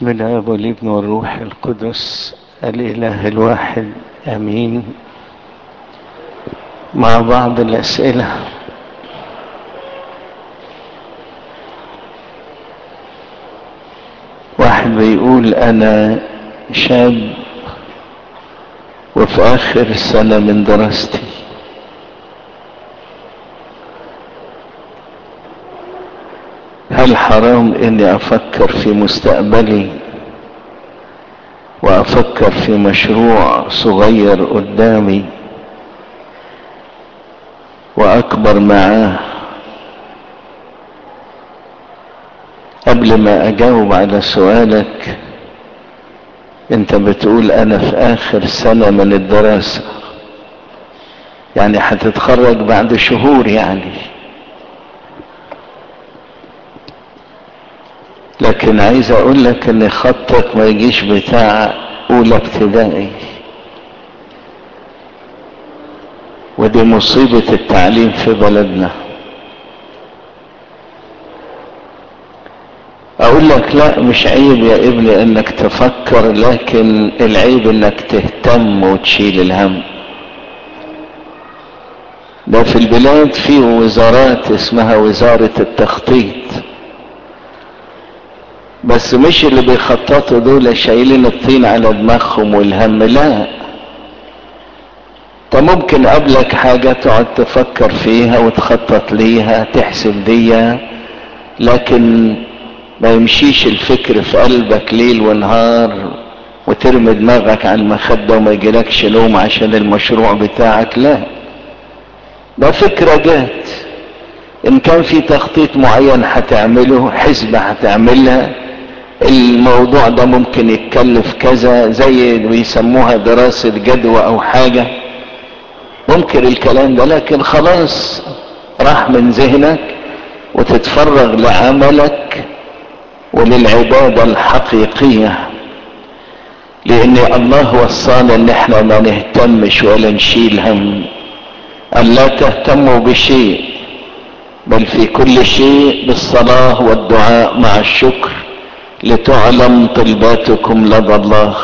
بسم الله والابن والروح القدس الإله الواحد أمين مع بعض الأسئلة واحد بيقول أنا شاب وفي آخر سنة من دراستي هل حرام اني افكر في مستقبلي وافكر في مشروع صغير قدامي واكبر معاه قبل ما اجاوب على سؤالك انت بتقول انا في اخر سنة من الدراسة يعني هتتخرج بعد شهور يعني لكن عايز اقول لك ان خطك ما يجيش بتاع اولى ابتدائي ودي مصيبة التعليم في بلدنا اقول لك لا مش عيب يا ابني انك تفكر لكن العيب انك تهتم وتشيل الهم ده في البلاد في وزارات اسمها وزارة التخطيط بس مش اللي بيخططوا دول شايلين الطين على دماغهم والهم لا انت ممكن قبلك حاجة تقعد تفكر فيها وتخطط ليها تحسب دي لكن ما يمشيش الفكر في قلبك ليل ونهار وترمي دماغك على المخدة وما يجيلكش نوم عشان المشروع بتاعك لا ده فكرة جات ان كان في تخطيط معين هتعمله حسبة هتعملها الموضوع ده ممكن يتكلف كذا زي بيسموها دراسة جدوى او حاجة ممكن الكلام ده لكن خلاص راح من ذهنك وتتفرغ لعملك وللعبادة الحقيقية لان الله وصانا ان احنا ما نهتمش ولا نشيل هم ان لا تهتموا بشيء بل في كل شيء بالصلاة والدعاء مع الشكر لتعلم طلباتكم لدى الله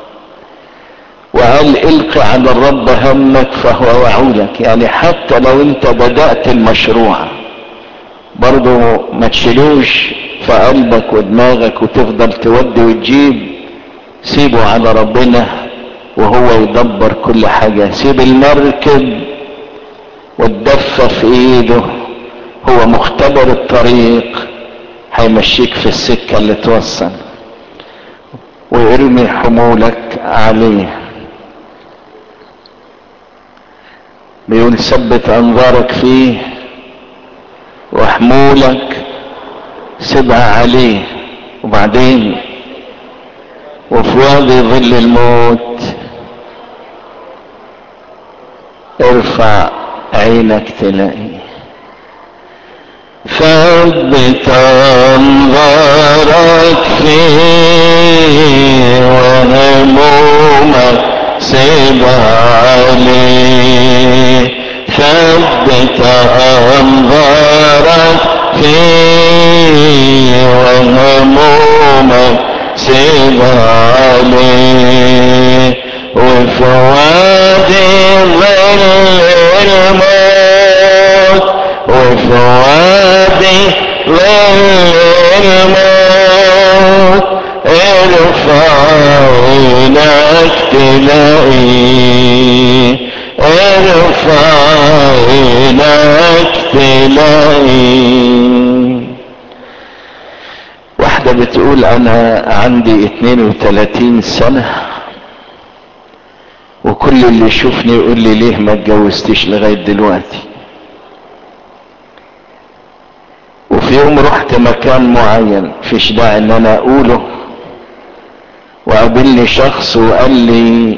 وقال القي على الرب همك فهو يعولك يعني حتى لو انت بدأت المشروع برضو ما تشيلوش في قلبك ودماغك وتفضل تودي وتجيب سيبه على ربنا وهو يدبر كل حاجة سيب المركب والدفة في ايده هو مختبر الطريق هيمشيك في السكة اللي توصل ويرمي حمولك عليه بيقول ثبت انظارك فيه وحمولك سيبها عليه وبعدين وفي وادي ظل الموت ارفع عينك تلاقيه ثبت انظارك فيه وهمومك سيبها عليه ثبت انظارك فيه وهمومك سيبها عليه وفي وادي ظل الموت وفي وادي ظل الموت ارفع عينك تلاقيه ارفع عينك تلاقيه واحدة بتقول انا عندي 32 سنة وكل اللي يشوفني يقول لي ليه ما اتجوزتش لغاية دلوقتي وفي يوم رحت مكان معين فيش داعي ان انا اقوله وقابلني شخص وقال لي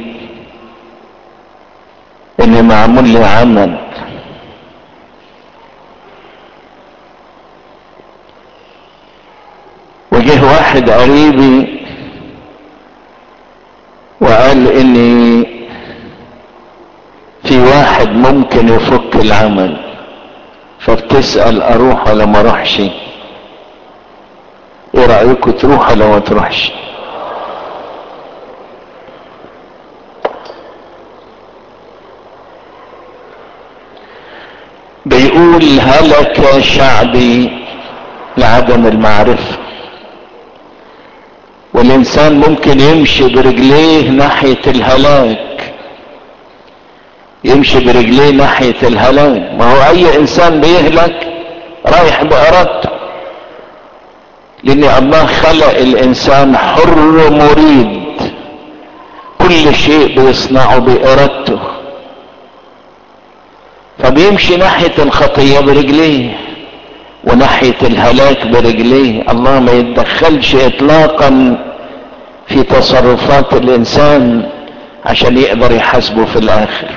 ان معمول لي عمل وجه واحد قريبي وقال اني في واحد ممكن يفك العمل فبتسأل اروح ولا ما اروحش ايه رأيكم تروح ولا ما تروحش بيقول هلك شعبي لعدم المعرفة والإنسان ممكن يمشي برجليه ناحية الهلاك يمشي برجليه ناحية الهلاك ما هو أي إنسان بيهلك رايح بإرادته لأن الله خلق الإنسان حر مريد كل شيء بيصنعه بإرادته فبيمشي ناحية الخطية برجليه وناحية الهلاك برجليه الله ما يتدخلش اطلاقا في تصرفات الانسان عشان يقدر يحاسبه في الاخر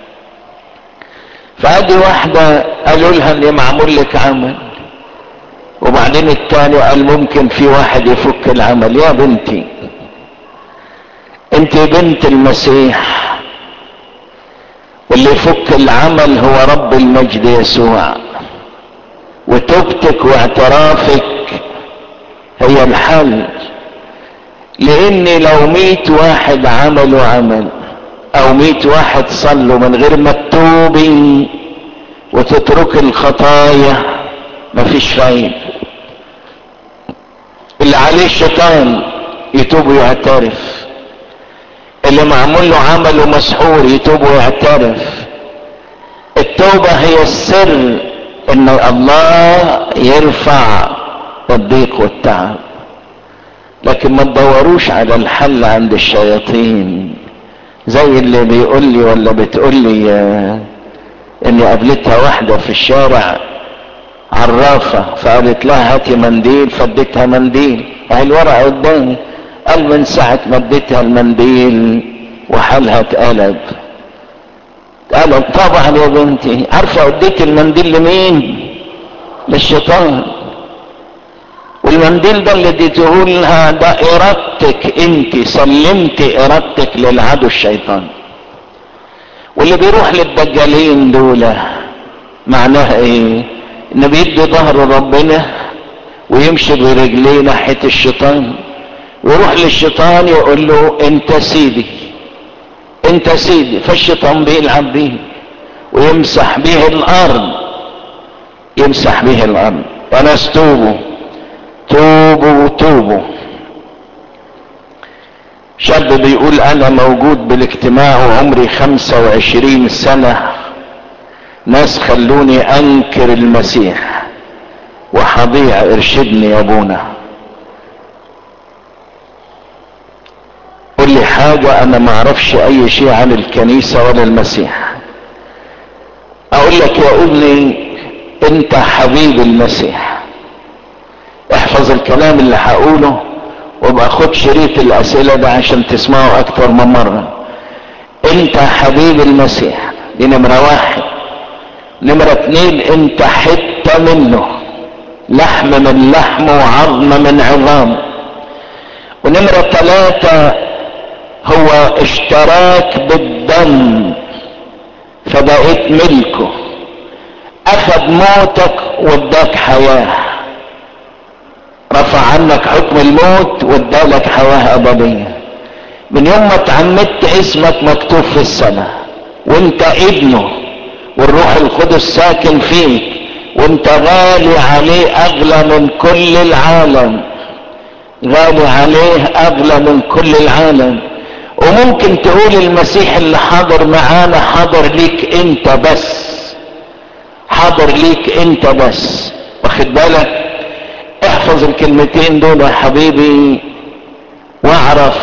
فادي واحدة قالوا لها اني معمول لك عمل وبعدين التاني قال ممكن في واحد يفك العمل يا بنتي انت بنت المسيح واللي يفك العمل هو رب المجد يسوع وتوبتك واعترافك هي الحل لان لو ميت واحد عملوا عمل او ميت واحد صلوا من غير ما تتوبي وتترك الخطايا مفيش فايدة اللي عليه الشيطان يتوب ويعترف اللي معمول له عمل ومسحور يتوب ويعترف التوبة هي السر ان الله يرفع الضيق والتعب لكن ما تدوروش على الحل عند الشياطين زي اللي بيقول لي ولا بتقول لي اني قابلتها واحدة في الشارع عرافة فقالت لها هاتي منديل فاديتها منديل اهي الورقة قدامي قال من ساعة ما اديتها المنديل وحالها اتقلب قال طبعا يا بنتي عارفة اديت المنديل لمين للشيطان والمنديل ده اللي اديته لها ده ارادتك انت سلمت ارادتك للعدو الشيطان واللي بيروح للدجالين دول معناها ايه انه بيدي ظهر ربنا ويمشي برجليه ناحية الشيطان ويروح للشيطان يقول له انت سيدي انت سيدي فالشيطان بيلعب بيه ويمسح به الارض يمسح به الارض وناس توبوا توبوا توبوا شاب بيقول انا موجود بالاجتماع وعمري خمسة وعشرين سنة ناس خلوني انكر المسيح وحضيع ارشدني يا ابونا قل لي حاجة انا ما اعرفش اي شيء عن الكنيسة ولا المسيح اقول لك يا ابني انت حبيب المسيح احفظ الكلام اللي هقوله وابقى خد شريط الاسئلة ده عشان تسمعه اكتر من مرة انت حبيب المسيح دي نمرة واحد نمرة اتنين انت حتة منه لحم من لحم وعظم من عظام ونمرة ثلاثة هو اشتراك بالدم فبقيت ملكه اخذ موتك واداك حياه رفع عنك حكم الموت وادالك حياه ابديه من يوم ما اتعمدت اسمك مكتوب في السماء وانت ابنه والروح القدس ساكن فيك وانت غالي عليه اغلى من كل العالم غالي عليه اغلى من كل العالم وممكن تقول المسيح اللي حاضر معانا حاضر ليك انت بس حاضر ليك انت بس واخد بالك احفظ الكلمتين دول يا حبيبي واعرف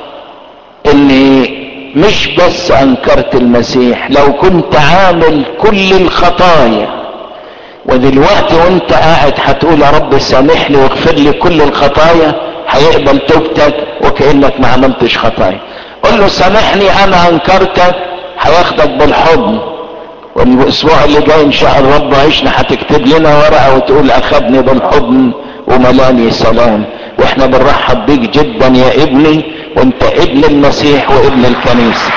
اني مش بس انكرت المسيح لو كنت عامل كل الخطايا ودلوقتي وانت قاعد هتقول يا رب سامحني واغفر لي كل الخطايا هيقبل توبتك وكانك ما عملتش خطايا قل له سامحني انا انكرتك هياخدك بالحضن والاسبوع اللي جاي ان شاء الرب عشنا هتكتب لنا ورقه وتقول اخذني بالحضن وملاني سلام واحنا بنرحب بيك جدا يا ابني وانت ابن المسيح وابن الكنيسه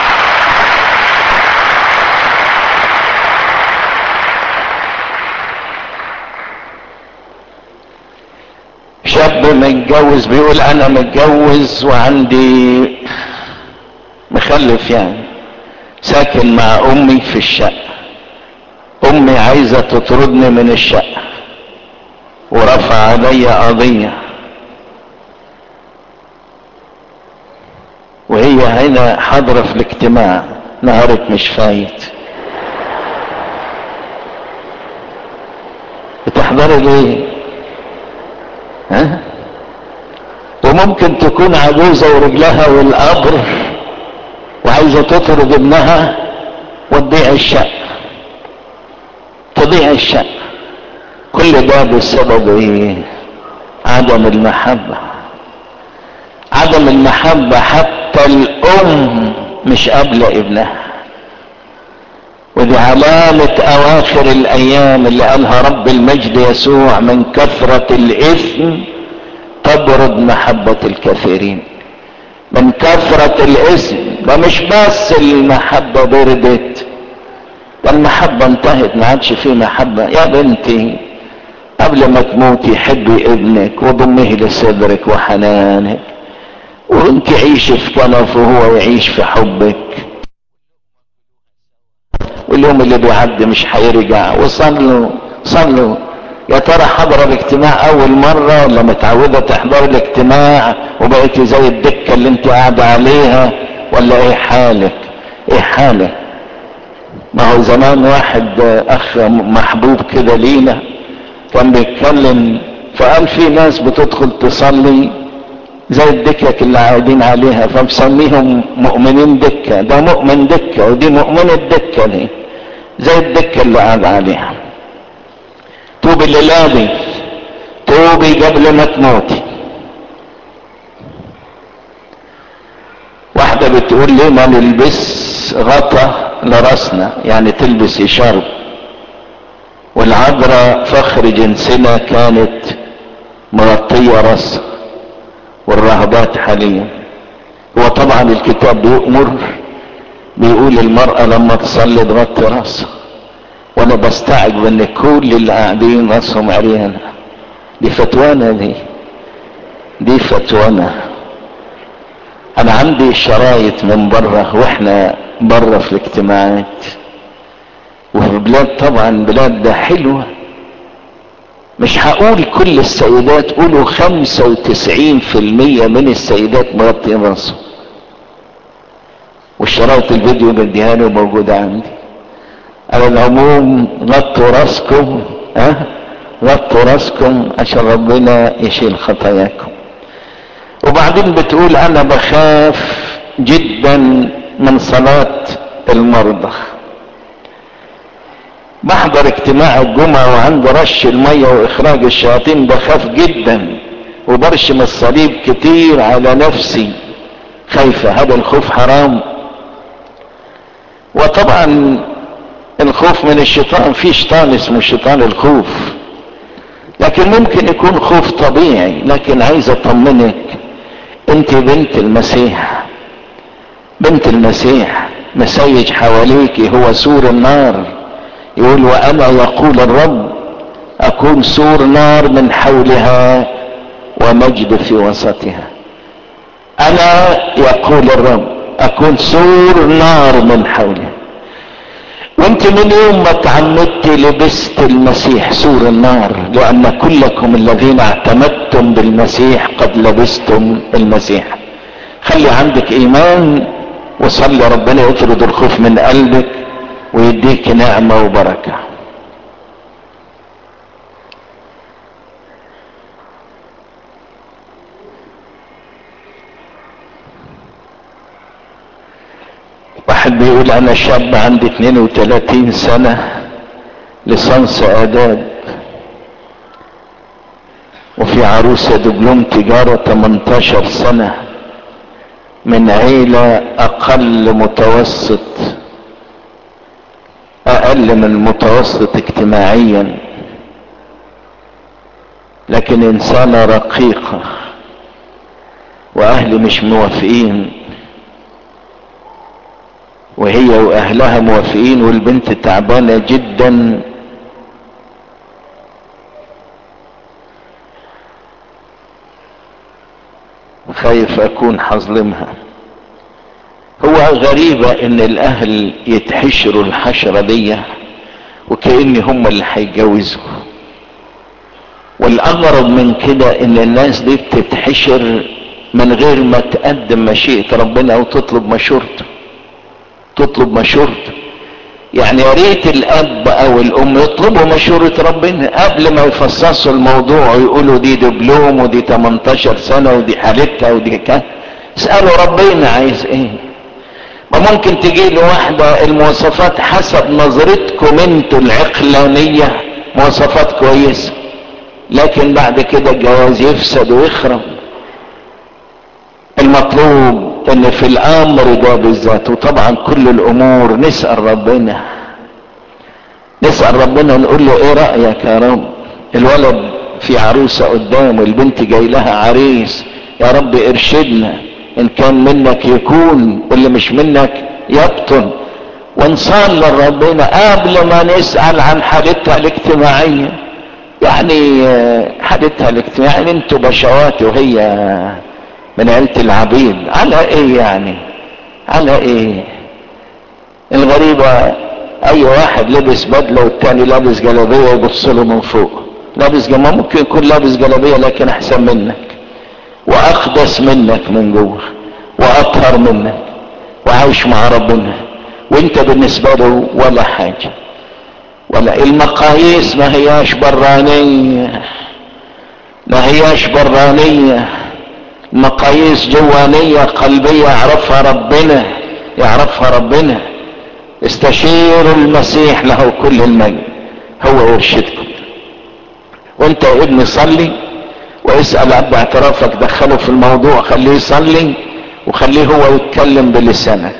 شاب متجوز بيقول انا متجوز وعندي مخلف يعني ساكن مع امي في الشقه امي عايزة تطردني من الشقة ورفع علي قضية وهي هنا حاضرة في الاجتماع نهارك مش فايت بتحضري ليه ها وممكن تكون عجوزة ورجلها والقبر وعايزة تطرد ابنها وتضيع الشقة تضيع الشقة كل ده بسبب ايه عدم المحبة عدم المحبة حتى الام مش قابلة ابنها ودي علامة اواخر الايام اللي قالها رب المجد يسوع من كثرة الاثم تبرد محبة الكثيرين من كثرة الاثم ده مش بس المحبة بردت ده المحبة انتهت ما عادش فيه محبة يا بنتي قبل ما تموتي حبي ابنك وضمه لصدرك وحنانك وانت عيشي في كنف وهو يعيش في حبك واليوم اللي بيعدي مش هيرجع وصلوا صلوا يا ترى حضر الاجتماع اول مرة ولا متعودة تحضر الاجتماع وبقيتي زي الدكة اللي انت قاعدة عليها ولا ايه حالك ايه حالك ما هو زمان واحد اخ محبوب كده لينا كان بيتكلم فقال في ناس بتدخل تصلي زي الدكك اللي قاعدين عليها فمسميهم مؤمنين دكة ده مؤمن دكة ودي مؤمنة دكة دي زي الدكة اللي قاعد عليها توبي الليلة دي توبي قبل ما تموتي واحدة بتقول لي ما نلبس غطا لراسنا يعني تلبس شرب والعذراء فخر جنسنا كانت مغطية راسها والرهبات حاليا هو طبعا الكتاب بيأمر بيقول المرأة لما تصلي تغطي راسها وانا بستعجب ان كل اللي قاعدين راسهم عريانة دي فتوانا دي دي فتوانا انا عندي شرايط من بره واحنا بره في الاجتماعات وفي بلاد طبعا بلاد ده حلوة مش هقول كل السيدات قولوا خمسة وتسعين في المية من السيدات مغطيين راسهم والشرايط الفيديو بديها له موجودة عندي على العموم غطوا راسكم ها أه؟ غطوا راسكم عشان ربنا يشيل خطاياكم وبعدين بتقول انا بخاف جدا من صلاة المرضى بحضر اجتماع الجمعة وعند رش المية واخراج الشياطين بخاف جدا وبرشم الصليب كتير على نفسي خايفة هذا الخوف حرام وطبعا الخوف من الشيطان في شيطان اسمه شيطان الخوف لكن ممكن يكون خوف طبيعي لكن عايز اطمنك انت بنت المسيح بنت المسيح مسيج حواليك هو سور النار يقول وانا يقول الرب اكون سور نار من حولها ومجد في وسطها انا يقول الرب اكون سور نار من حولها وانت من يوم ما تعمدت لبست المسيح سور النار لان كلكم الذين اعتمدتم بالمسيح قد لبستم المسيح خلي عندك ايمان وصلي ربنا يطرد الخوف من قلبك ويديك نعمة وبركة واحد بيقول انا شاب عندي 32 سنة لصنص اداب وفي عروسة دبلوم تجارة 18 سنة من عيلة اقل متوسط اقل من المتوسط اجتماعيا لكن انسانة رقيقة واهلي مش موافقين وهي واهلها موافقين والبنت تعبانة جدا خايف اكون حظلمها هو غريبة ان الاهل يتحشروا الحشرة دي وكأن هم اللي هيتجوزوا والاغرب من كده ان الناس دي بتتحشر من غير ما تقدم مشيئة ربنا او تطلب مشورته تطلب مشورته يعني يا ريت الاب او الام يطلبوا مشورة ربنا قبل ما يفصصوا الموضوع ويقولوا دي دبلوم ودي 18 سنة ودي حالتها ودي كان اسألوا ربنا عايز ايه ما ممكن تجي له واحدة المواصفات حسب نظرتكم انتوا العقلانية مواصفات كويسة لكن بعد كده الجواز يفسد ويخرب المطلوب ان في الامر ده بالذات وطبعا كل الامور نسأل ربنا نسأل ربنا نقول له ايه رأيك يا رب الولد في عروسة قدامه البنت جاي لها عريس يا رب ارشدنا ان كان منك يكون واللي مش منك يبطن ونصلي لربنا قبل ما نسأل عن حالتها الاجتماعية يعني حالتها الاجتماعية يعني انتوا بشوات وهي من عيلة العبيد على ايه يعني على ايه الغريبة اي واحد لبس بدلة والتاني لابس جلابية يبص له من فوق لابس جماعة ممكن يكون لابس جلابية لكن احسن منك واقدس منك من جوه واطهر منك وعايش مع ربنا وانت بالنسبة له ولا حاجة ولا المقاييس ما هياش برانية ما هياش برانية مقاييس جوانية قلبية يعرفها ربنا يعرفها ربنا استشيروا المسيح له كل المجد هو يرشدكم وانت يا ابني صلي واسأل اب اعترافك دخله في الموضوع خليه يصلي وخليه هو يتكلم بلسانك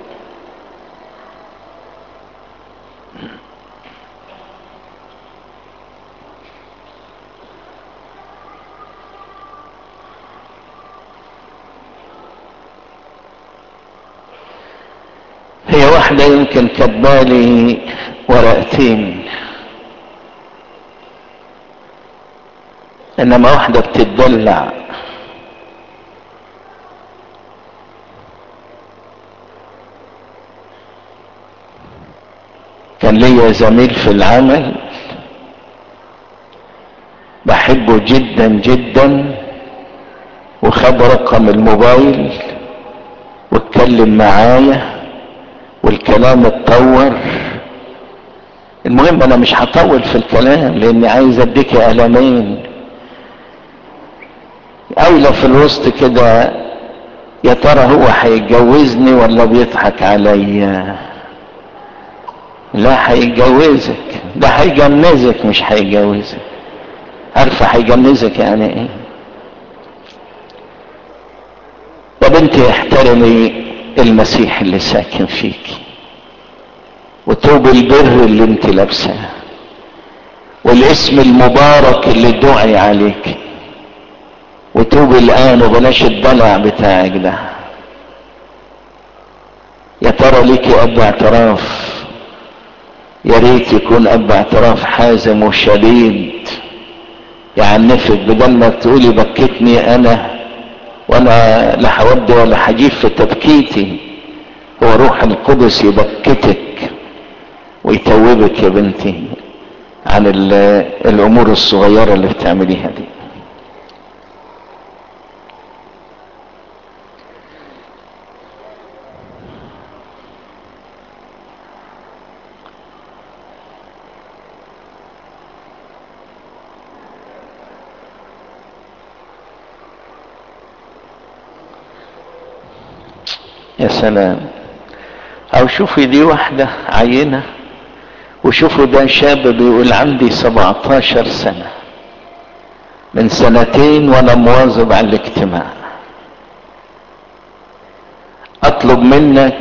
هي واحدة يمكن كتبالي ورقتين انما واحدة بتدلع كان ليا زميل في العمل بحبه جدا جدا وخد رقم الموبايل واتكلم معايا والكلام اتطور المهم انا مش هطول في الكلام لاني عايز اديك قلمين اولى في الوسط كده يا ترى هو هيتجوزني ولا بيضحك عليا لا هيتجوزك ده هيجنزك مش هيتجوزك عارفه هيجنزك يعني ايه يا بنتي احترمي المسيح اللي ساكن فيك وتوب البر اللي انت لابساه والاسم المبارك اللي دعي عليك وتوب الان وبلاش الدلع بتاعك ده يا ترى ليكي اب اعتراف يا ريت يكون اب اعتراف حازم وشديد يعنفك بدل ما تقولي بكتني انا وانا لا هودي ولا هجيب في تبكيتي هو روح القدس يبكتك ويتوبك يا بنتي عن الامور الصغيره اللي بتعمليها دي يا سلام او شوفي دي واحدة عينة وشوفوا ده شاب بيقول عندي 17 سنة من سنتين وانا مواظب على الاجتماع اطلب منك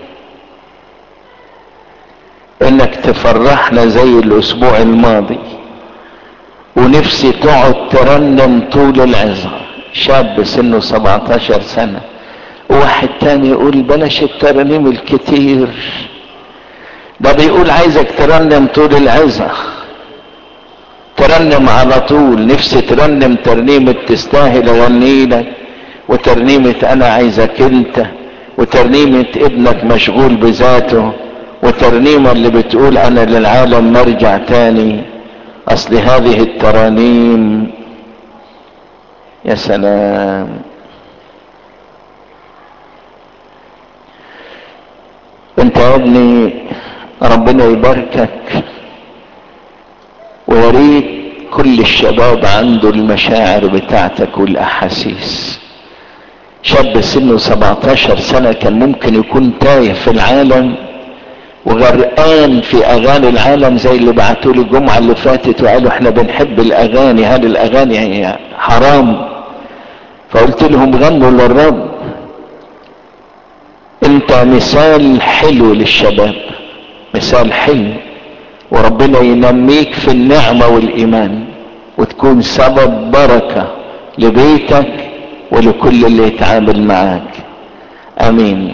انك تفرحنا زي الاسبوع الماضي ونفسي تقعد ترنم طول العظة شاب سنه 17 سنة واحد تاني يقول بلاش الترنيم الكتير ده بيقول عايزك ترنم طول العظة ترنم على طول نفسي ترنم ترنيمة تستاهل اغني لك وترنيمة انا عايزك انت وترنيمة ابنك مشغول بذاته وترنيمة اللي بتقول انا للعالم مرجع تاني اصل هذه الترانيم يا سلام انت يا ابني ربنا يباركك ويريد كل الشباب عنده المشاعر بتاعتك والاحاسيس شاب سنه 17 سنة كان ممكن يكون تايه في العالم وغرقان في اغاني العالم زي اللي بعتوا لي الجمعة اللي فاتت وقالوا احنا بنحب الاغاني هل الاغاني حرام فقلت لهم غنوا للرب انت مثال حلو للشباب مثال حلو وربنا ينميك في النعمة والايمان وتكون سبب بركة لبيتك ولكل اللي يتعامل معاك امين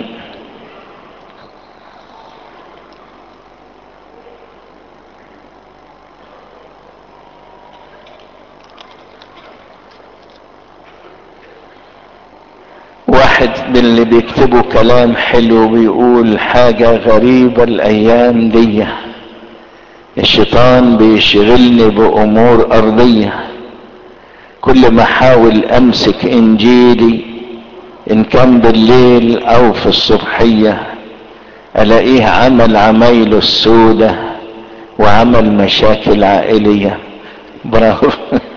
واحد من اللي بيكتبوا كلام حلو بيقول حاجة غريبة الايام دي الشيطان بيشغلني بامور ارضية كل ما احاول امسك انجيلي ان كان بالليل او في الصبحية الاقيه عمل عمايله السودة وعمل مشاكل عائلية برافو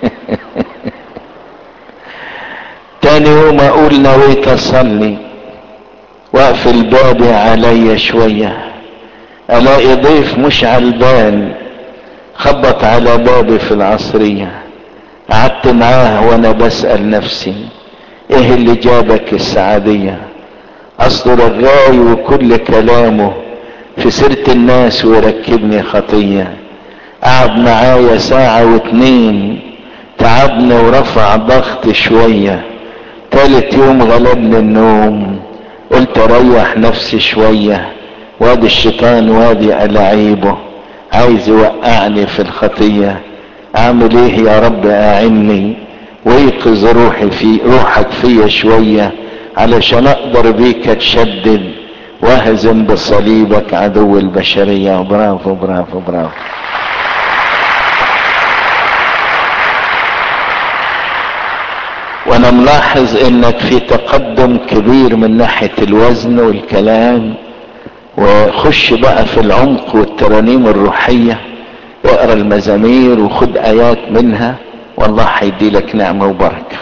تاني يوم اقول نويت اصلي واقفل بابي عليا شوية الاقي ضيف مش عالبال خبط على بابي في العصرية قعدت معاه وانا بسأل نفسي ايه اللي جابك السعادية اصله رغاي وكل كلامه في سيرة الناس ويركبني خطية قعد معايا ساعة واتنين تعبني ورفع ضغط شويه تالت يوم غلبني النوم قلت اريح نفسي شوية وادي الشيطان وادي ألعيبه عايز يوقعني في الخطية اعمل ايه يا رب اعني ويقظ روحي في روحك فيا شوية علشان اقدر بيك اتشدد واهزم بصليبك عدو البشرية برافو برافو برافو وانا ملاحظ انك في تقدم كبير من ناحية الوزن والكلام وخش بقى في العمق والترانيم الروحية واقرا المزامير وخد ايات منها والله هيدي لك نعمة وبركة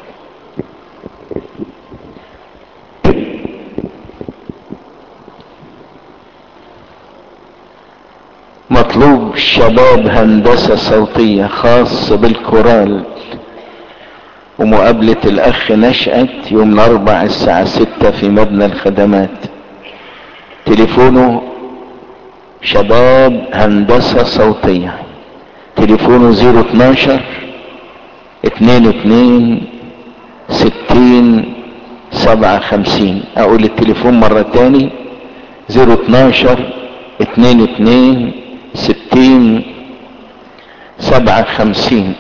مطلوب شباب هندسة صوتية خاص بالكورال ومقابلة الأخ نشأت يوم الأربع الساعة ستة في مبنى الخدمات تليفونه شباب هندسة صوتية تليفونه زيرو اتناشر اتنين اتنين ستين سبعة خمسين أقول التليفون مرة تاني زيرو اتناشر اتنين اتنين ستين سبعة خمسين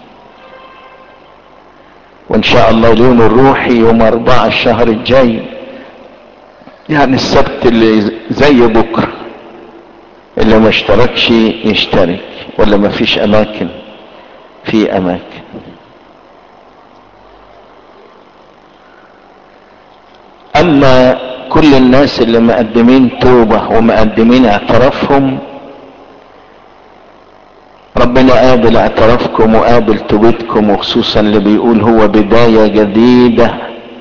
وان شاء الله اليوم الروحي يوم اربعة الشهر الجاي يعني السبت اللي زي بكرة اللي ما اشتركش يشترك ولا ما فيش اماكن في اماكن اما كل الناس اللي مقدمين توبة ومقدمين اعترافهم ربنا قابل اعترافكم وقابل توبتكم وخصوصا اللي بيقول هو بداية جديدة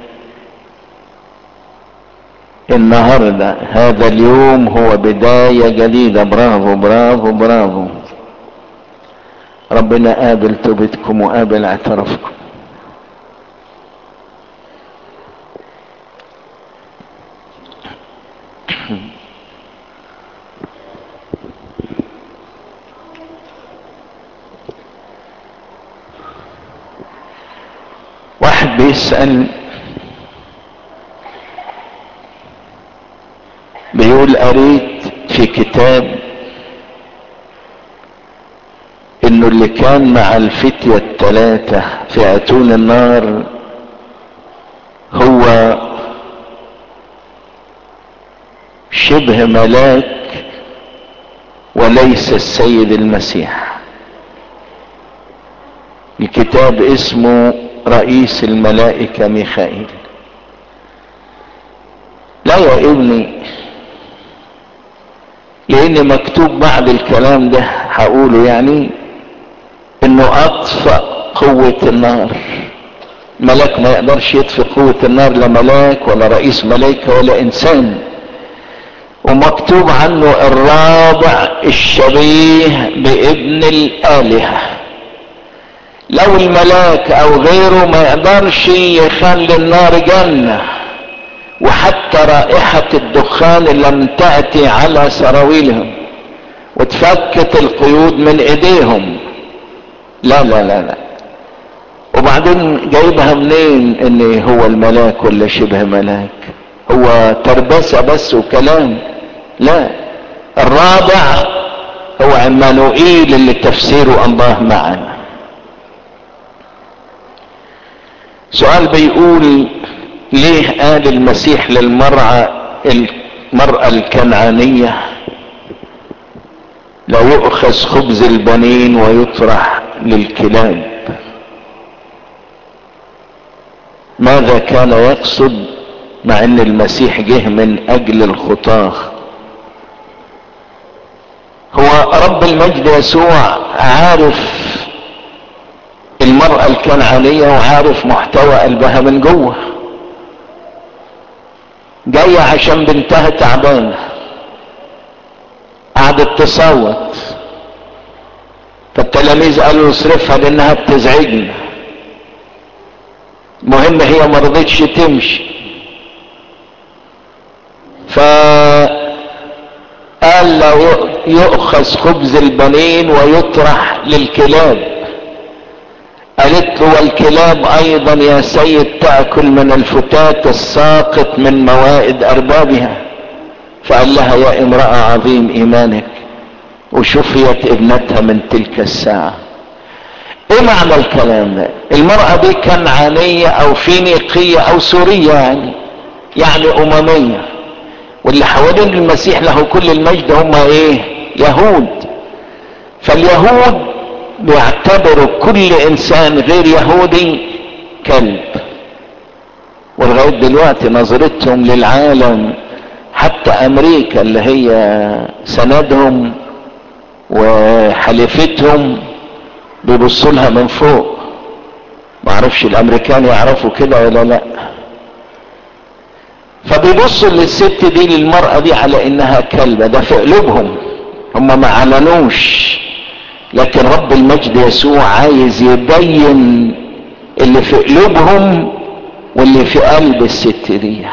النهاردة هذا اليوم هو بداية جديدة برافو برافو برافو ربنا قابل توبتكم وقابل اعترافكم واحد بيسأل بيقول قريت في كتاب انه اللي كان مع الفتية الثلاثة في اتون النار هو شبه ملاك وليس السيد المسيح الكتاب اسمه رئيس الملائكة ميخائيل لا يا ابني لان مكتوب بعد الكلام ده هقوله يعني انه اطفأ قوة النار ملاك ما يقدرش يطفئ قوة النار لا ملاك ولا رئيس ملائكة ولا انسان ومكتوب عنه الرابع الشبيه بابن الالهة لو الملاك او غيره ما يقدرش يخلي النار جنة وحتى رائحة الدخان لم تأتي على سراويلهم وتفكت القيود من ايديهم لا لا لا لا وبعدين جايبها منين ان هو الملاك ولا شبه ملاك هو تربسة بس وكلام لا الرابع هو عمانوئيل اللي تفسيره الله معنا سؤال بيقول ليه قال المسيح للمرأة المرأة الكنعانية لا يؤخذ خبز البنين ويطرح للكلاب ماذا كان يقصد مع ان المسيح جه من اجل الخطاه هو رب المجد يسوع عارف المرأة الكنعانية وعارف محتوى قلبها من جوه جاية عشان بنتها تعبانة قعدت تصوت فالتلاميذ قالوا اصرفها لانها بتزعجنا المهم هي ما رضتش تمشي فقال لا يؤخذ خبز البنين ويطرح للكلاب قالت له والكلاب ايضا يا سيد تاكل من الفتات الساقط من موائد اربابها فقال لها يا امراه عظيم ايمانك وشفيت ابنتها من تلك الساعه ايه معنى الكلام ده المرأة دي كنعانية او فينيقية او سورية يعني يعني اممية واللي حوالين المسيح له كل المجد هم ايه يهود فاليهود بيعتبروا كل انسان غير يهودي كلب ولغاية دلوقتي نظرتهم للعالم حتى امريكا اللي هي سندهم وحليفتهم بيبصوا لها من فوق ما اعرفش الامريكان يعرفوا كده ولا لا فبيبصوا للست دي للمرأة دي على انها كلبة ده في قلوبهم هم ما اعلنوش لكن رب المجد يسوع عايز يبين اللي في قلوبهم واللي في قلب الست دي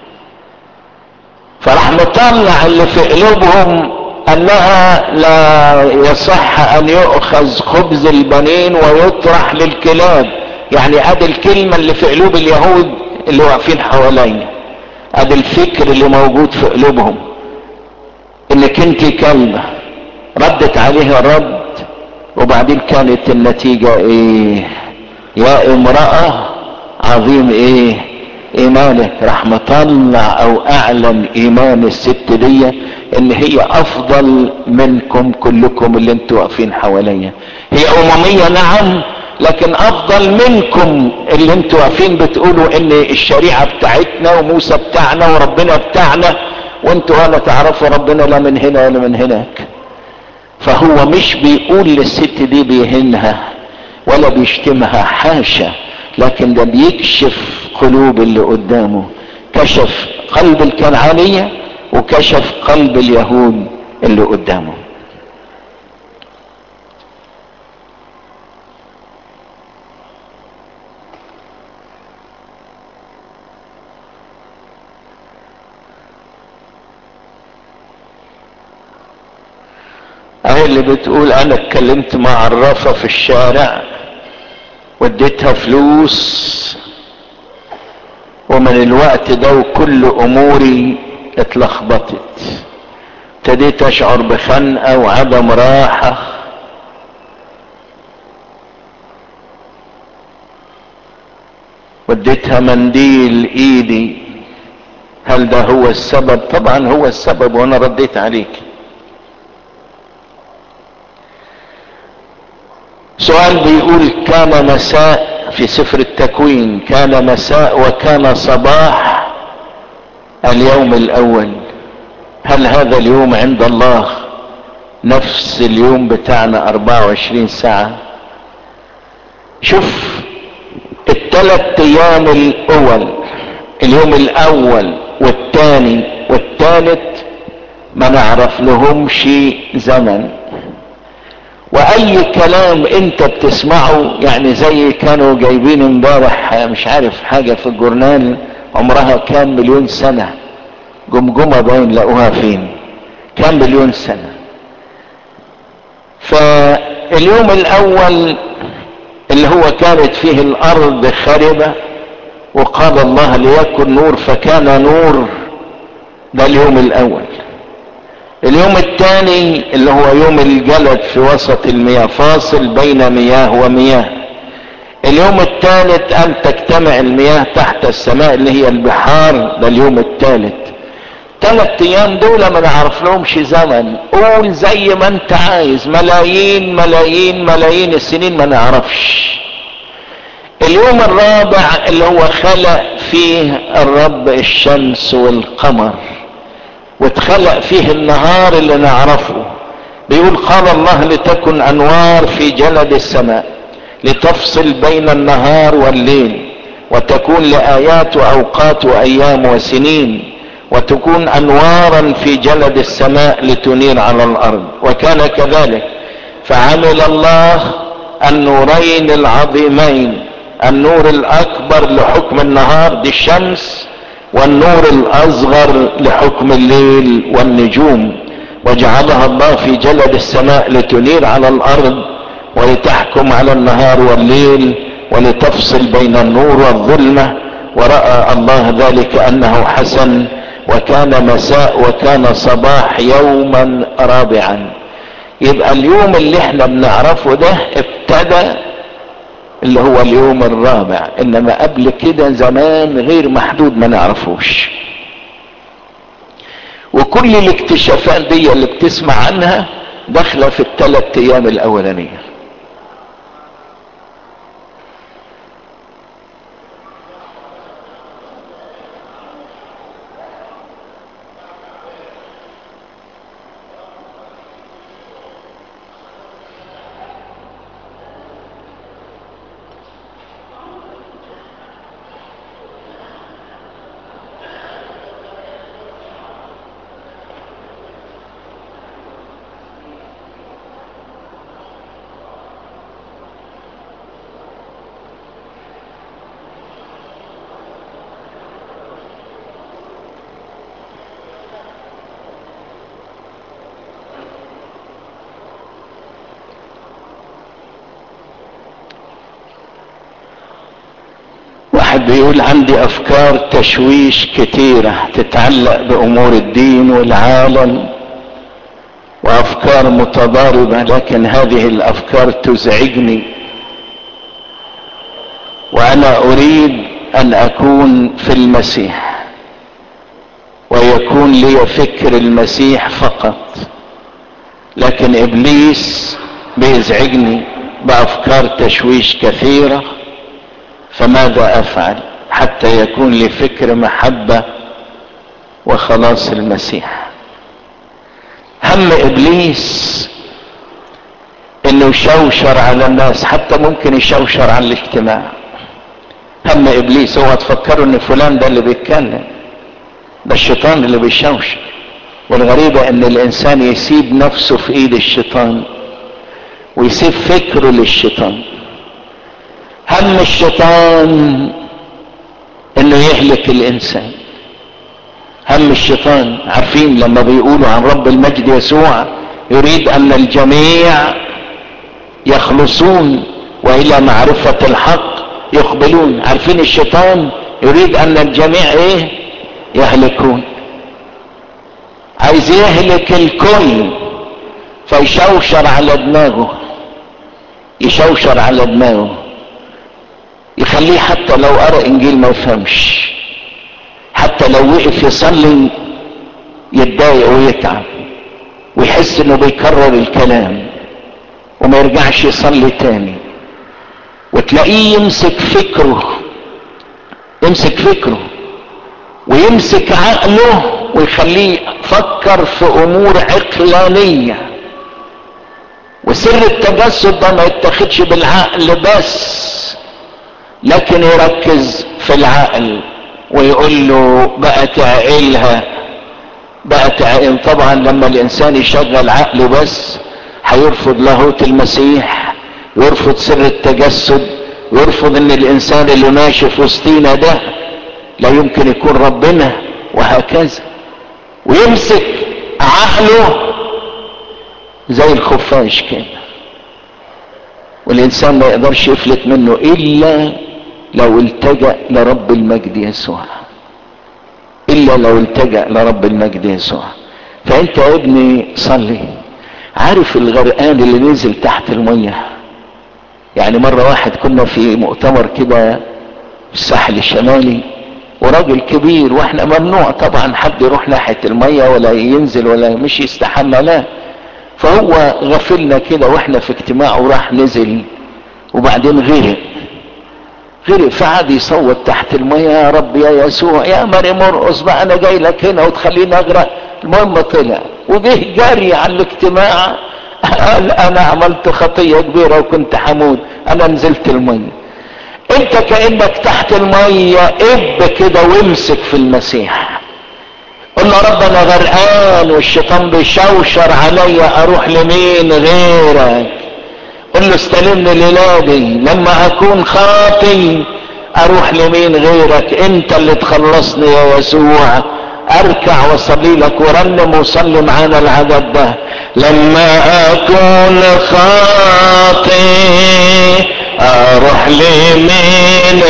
فراح مطلع اللي في قلوبهم انها لا يصح ان يؤخذ خبز البنين ويطرح للكلاب يعني ادي الكلمة اللي في قلوب اليهود اللي واقفين حواليا ادي الفكر اللي موجود في قلوبهم انك انت كلمة ردت عليها رد وبعدين كانت النتيجة ايه يا امرأة عظيم ايه ايمانك راح مطلع او اعلن ايمان الست دي ان هي افضل منكم كلكم اللي انتوا واقفين حواليا هي اممية نعم لكن افضل منكم اللي انتوا واقفين بتقولوا ان الشريعة بتاعتنا وموسى بتاعنا وربنا بتاعنا وانتوا ولا تعرفوا ربنا لا من هنا ولا من هناك فهو مش بيقول للست دي بيهنها ولا بيشتمها حاشا لكن ده بيكشف قلوب اللي قدامه كشف قلب الكنعانية وكشف قلب اليهود اللي قدامه اهي اللي بتقول انا اتكلمت مع عرافة في الشارع واديتها فلوس ومن الوقت ده وكل اموري اتلخبطت ابتديت اشعر بخنقة وعدم راحة وديتها منديل ايدي هل ده هو السبب طبعا هو السبب وانا رديت عليك الجوال بيقول كان مساء في سفر التكوين كان مساء وكان صباح اليوم الاول هل هذا اليوم عند الله نفس اليوم بتاعنا 24 ساعة شوف الثلاث ايام الاول اليوم الاول والثاني والثالث ما نعرف لهمش زمن واي كلام انت بتسمعه يعني زي كانوا جايبين امبارح مش عارف حاجة في الجورنال عمرها كام مليون سنة جمجمة باين لقوها فين كام مليون سنة فاليوم الاول اللي هو كانت فيه الارض خربة وقال الله ليكن نور فكان نور ده اليوم الاول اليوم الثاني اللي هو يوم الجلد في وسط المياه فاصل بين مياه ومياه اليوم الثالث ان تجتمع المياه تحت السماء اللي هي البحار ده اليوم الثالث ثلاث ايام دول ما نعرف لهمش زمن قول زي ما انت عايز ملايين ملايين ملايين السنين ما نعرفش اليوم الرابع اللي هو خلق فيه الرب الشمس والقمر واتخلق فيه النهار اللي نعرفه بيقول قال الله لتكن انوار في جلد السماء لتفصل بين النهار والليل وتكون لايات واوقات وايام وسنين وتكون انوارا في جلد السماء لتنير على الارض وكان كذلك فعمل الله النورين العظيمين النور الاكبر لحكم النهار دي الشمس والنور الاصغر لحكم الليل والنجوم وجعلها الله في جلد السماء لتنير على الارض ولتحكم على النهار والليل ولتفصل بين النور والظلمه وراى الله ذلك انه حسن وكان مساء وكان صباح يوما رابعا يبقى اليوم اللي احنا بنعرفه ده ابتدى اللي هو اليوم الرابع انما قبل كده زمان غير محدود ما نعرفوش وكل الاكتشافات دي اللي بتسمع عنها داخله في الثلاث ايام الاولانيه واحد بيقول عندي افكار تشويش كتيرة تتعلق بامور الدين والعالم وافكار متضاربة لكن هذه الافكار تزعجني وانا اريد ان اكون في المسيح ويكون لي فكر المسيح فقط لكن ابليس بيزعجني بافكار تشويش كثيره فماذا افعل حتى يكون لي فكر محبه وخلاص المسيح هم ابليس انه يشوشر على الناس حتى ممكن يشوشر على الاجتماع هم ابليس هو تفكروا ان فلان ده اللي بيتكلم ده الشيطان اللي بيشوشر والغريبة ان الانسان يسيب نفسه في ايد الشيطان ويسيب فكره للشيطان هم الشيطان انه يهلك الانسان هم الشيطان عارفين لما بيقولوا عن رب المجد يسوع يريد ان الجميع يخلصون والى معرفة الحق يقبلون عارفين الشيطان يريد ان الجميع ايه يهلكون عايز يهلك الكل فيشوشر على دماغه يشوشر على دماغه يخليه حتى لو قرأ انجيل ما يفهمش حتى لو وقف يصلي يتضايق ويتعب ويحس انه بيكرر الكلام وما يرجعش يصلي تاني وتلاقيه يمسك فكره يمسك فكره ويمسك عقله ويخليه يفكر في امور عقلانيه وسر التجسد ده ما يتخدش بالعقل بس لكن يركز في العقل ويقول له بقى تعقلها بقى تعقل طبعا لما الانسان يشغل عقله بس هيرفض لاهوت المسيح ويرفض سر التجسد ويرفض ان الانسان اللي ماشي في وسطينا ده لا يمكن يكون ربنا وهكذا ويمسك عقله زي الخفاش كده والانسان ما يقدرش يفلت منه الا لو التجأ لرب المجد يسوع الا لو التجأ لرب المجد يسوع فانت يا ابني صلي عارف الغرقان اللي نزل تحت المية يعني مرة واحد كنا في مؤتمر كده في الساحل الشمالي وراجل كبير واحنا ممنوع طبعا حد يروح ناحية المية ولا ينزل ولا مش يستحمى لا فهو غفلنا كده واحنا في اجتماع وراح نزل وبعدين غرق غرق فقعد يصوت تحت المية يا رب يا يسوع يا مريم مرقص بقى انا جاي لك هنا وتخليني اغرق المهم طلع وجه جري على الاجتماع قال انا عملت خطية كبيرة وكنت حمود انا نزلت المية انت كأنك تحت المية اب كده وامسك في المسيح قل له رب انا غرقان والشيطان بيشوشر عليا اروح لمين غيرك قل له استلمني ليلادي لما اكون خاطي اروح لمين غيرك انت اللي تخلصني يا يسوع اركع واصلي لك ورنم وصلي معانا العدد ده لما اكون خاطي اروح لمين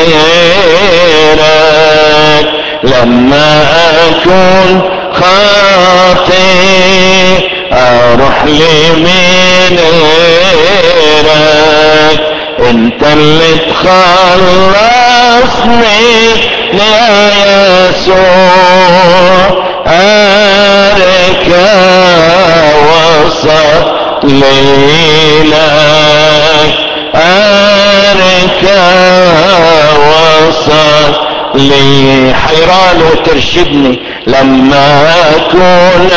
غيرك لما اكون خاطي اروح لمين غيرك انت اللي تخلصني يا يسوع اركع وصلي لك اركع وصلي حيران وترشدني لما اكون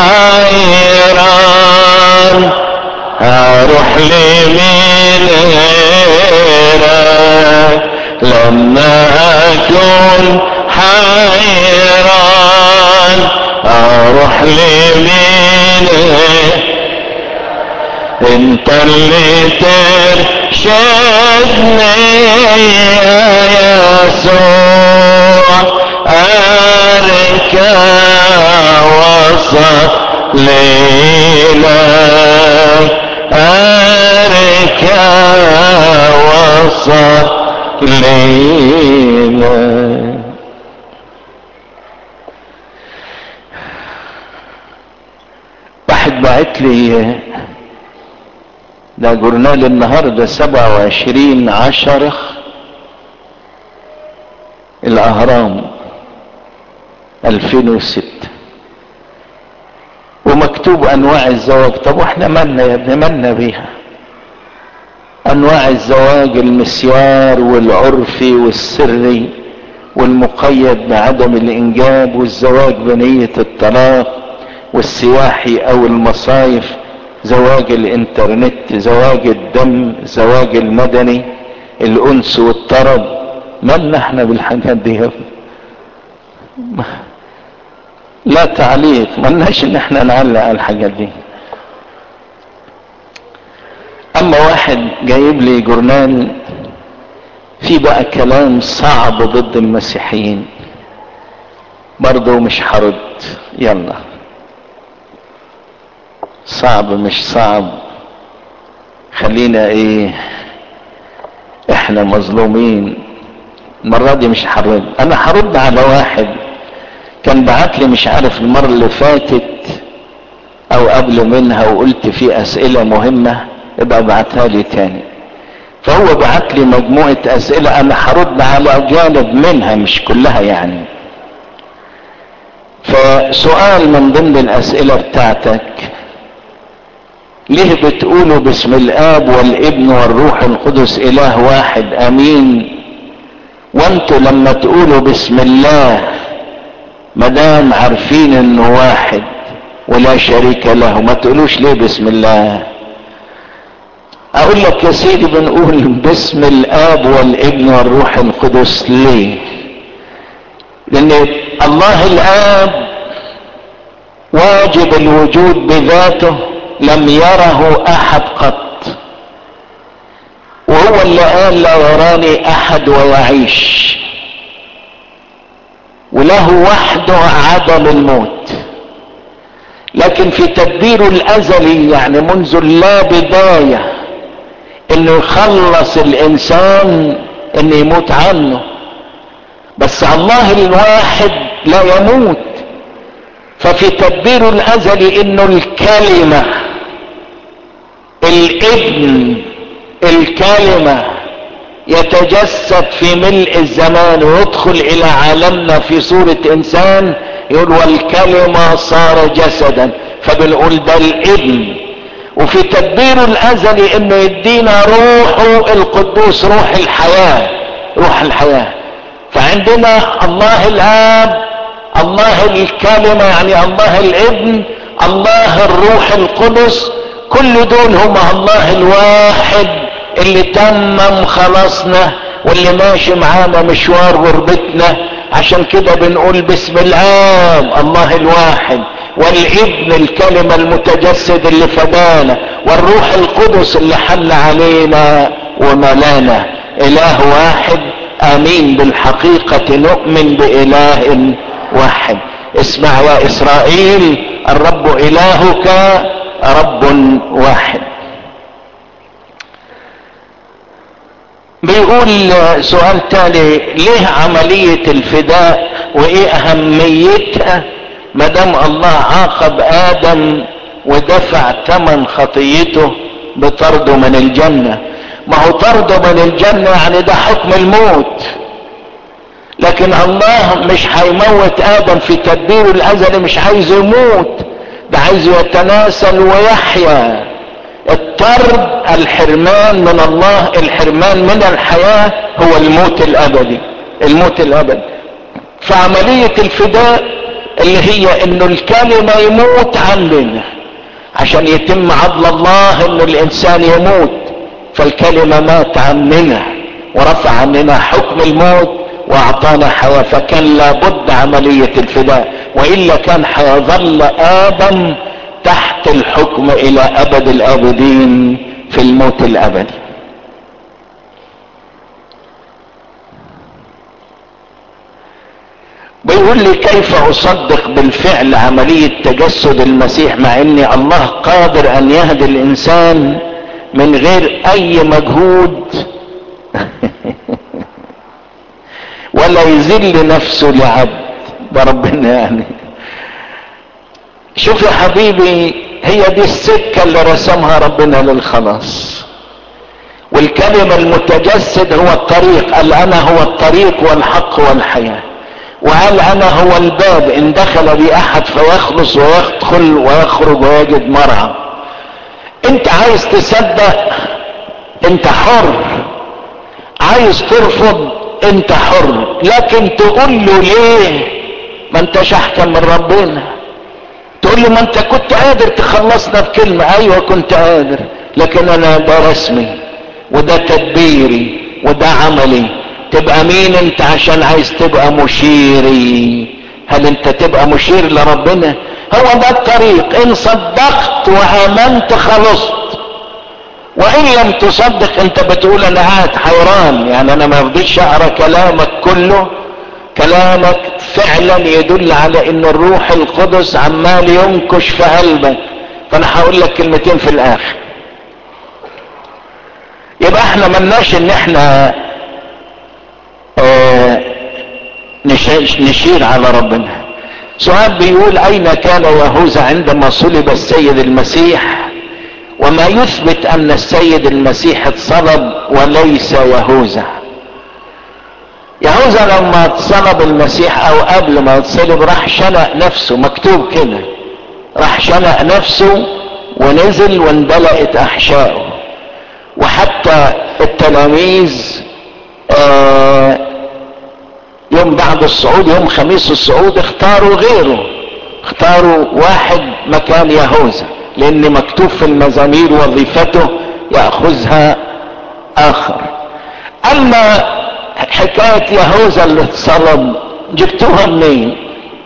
حيران اروح لمين غيرك لما اكون حيران اروح لمين غيرك انت اللي ترشدني يا يسوع اركع وصلي لك اركع وصلي لك واحد بعت لي ده جورنال النهارده سبعة وعشرين عشرة الأهرام ألفين وستة ومكتوب أنواع الزواج طب واحنا مالنا يا ابني مالنا بيها أنواع الزواج المسيار والعرفي والسري والمقيد بعدم الإنجاب والزواج بنية الطلاق والسياحي أو المصايف زواج الانترنت زواج الدم زواج المدني الانس والطرب مالنا احنا بالحاجات دي يا لا تعليق ملناش ان احنا نعلق على الحاجات دي اما واحد جايب لي جورنال في بقى كلام صعب ضد المسيحيين برضه مش هرد يلا صعب مش صعب خلينا ايه احنا مظلومين المرة دي مش هرد انا هرد على واحد كان بعت لي مش عارف المرة اللي فاتت او قبل منها وقلت في اسئلة مهمة ابقى ابعتها لي تاني فهو بعت لي مجموعة اسئلة انا هرد على جانب منها مش كلها يعني فسؤال من ضمن الاسئلة بتاعتك ليه بتقولوا باسم الاب والابن والروح القدس اله واحد امين وانتوا لما تقولوا بسم الله مدام عارفين انه واحد ولا شريك له ما تقولوش ليه بسم الله اقول لك يا سيدي بنقول باسم الاب والابن والروح القدس ليه لان الله الاب واجب الوجود بذاته لم يره احد قط وهو اللي قال لا يراني احد ويعيش وله وحده عدم الموت لكن في تدبيره الازلي يعني منذ لا بدايه انه يخلص الانسان انه يموت عنه بس الله الواحد لا يموت ففي تدبيره الازلي انه الكلمه الابن الكلمه يتجسد في ملء الزمان ويدخل الى عالمنا في صورة انسان يقول والكلمة صار جسدا فبنقول ده الابن وفي تدبيره الازلي انه يدينا روحه القدوس روح الحياة روح الحياة فعندنا الله الاب الله الكلمة يعني الله الابن الله الروح القدس كل دول هم الله الواحد اللي تمم خلاصنا واللي ماشي معانا مشوار غربتنا عشان كده بنقول باسم الاب الله الواحد والابن الكلمة المتجسد اللي فدانا والروح القدس اللي حل علينا وملانا اله واحد امين بالحقيقة نؤمن باله واحد اسمع يا اسرائيل الرب الهك رب واحد بيقول سؤال تالي ليه عملية الفداء وايه اهميتها مدام الله عاقب ادم ودفع ثمن خطيته بطرده من الجنة ما هو طرده من الجنة يعني ده حكم الموت لكن الله مش هيموت ادم في تدبيره الازلي مش عايزه يموت ده عايزه يتناسل ويحيا الطرد الحرمان من الله الحرمان من الحياة هو الموت الابدي الموت الابدي فعملية الفداء اللي هي انه الكلمة يموت عننا عشان يتم عدل الله انه الانسان يموت فالكلمة مات عننا ورفع عننا حكم الموت واعطانا حياة فكان لابد عملية الفداء والا كان حيظل ادم تحت الحكم الى ابد الابدين في الموت الابدي بيقول لي كيف اصدق بالفعل عملية تجسد المسيح مع ان الله قادر ان يهدي الانسان من غير اي مجهود ولا يذل نفسه لعبد ده ربنا يعني شوف يا حبيبي هي دي السكة اللي رسمها ربنا للخلاص والكلمة المتجسد هو الطريق قال انا هو الطريق والحق والحياة وقال انا هو الباب ان دخل بي احد فيخلص ويدخل ويخرج ويجد مرعى انت عايز تصدق انت حر عايز ترفض انت حر لكن تقول له ليه ما انتش احكم من ربنا تقول له ما انت كنت قادر تخلصنا بكلمة ايوه كنت قادر لكن انا ده رسمي وده تدبيري وده عملي تبقى مين انت عشان عايز تبقى مشيري هل انت تبقى مشير لربنا هو ده الطريق ان صدقت وامنت خلصت وان لم تصدق انت بتقول انا قاعد حيران يعني انا ما رضيتش اقرا كلامك كله كلامك فعلا يدل على ان الروح القدس عمال ينكش في قلبك فانا هقول لك كلمتين في الاخر يبقى احنا ملناش ان احنا اه نشير على ربنا سؤال بيقول اين كان يهوذا عندما صلب السيد المسيح وما يثبت ان السيد المسيح اتصلب وليس يهوذا يهوذا لما اتصلب المسيح او قبل ما يتصلب راح شنق نفسه مكتوب كده راح شنق نفسه ونزل واندلقت احشائه وحتى التلاميذ آه يوم بعد الصعود يوم خميس الصعود اختاروا غيره اختاروا واحد مكان يهوذا لان مكتوب في المزامير وظيفته ياخذها اخر اما حكايه يهوذا اللي اتصلب جبتوها منين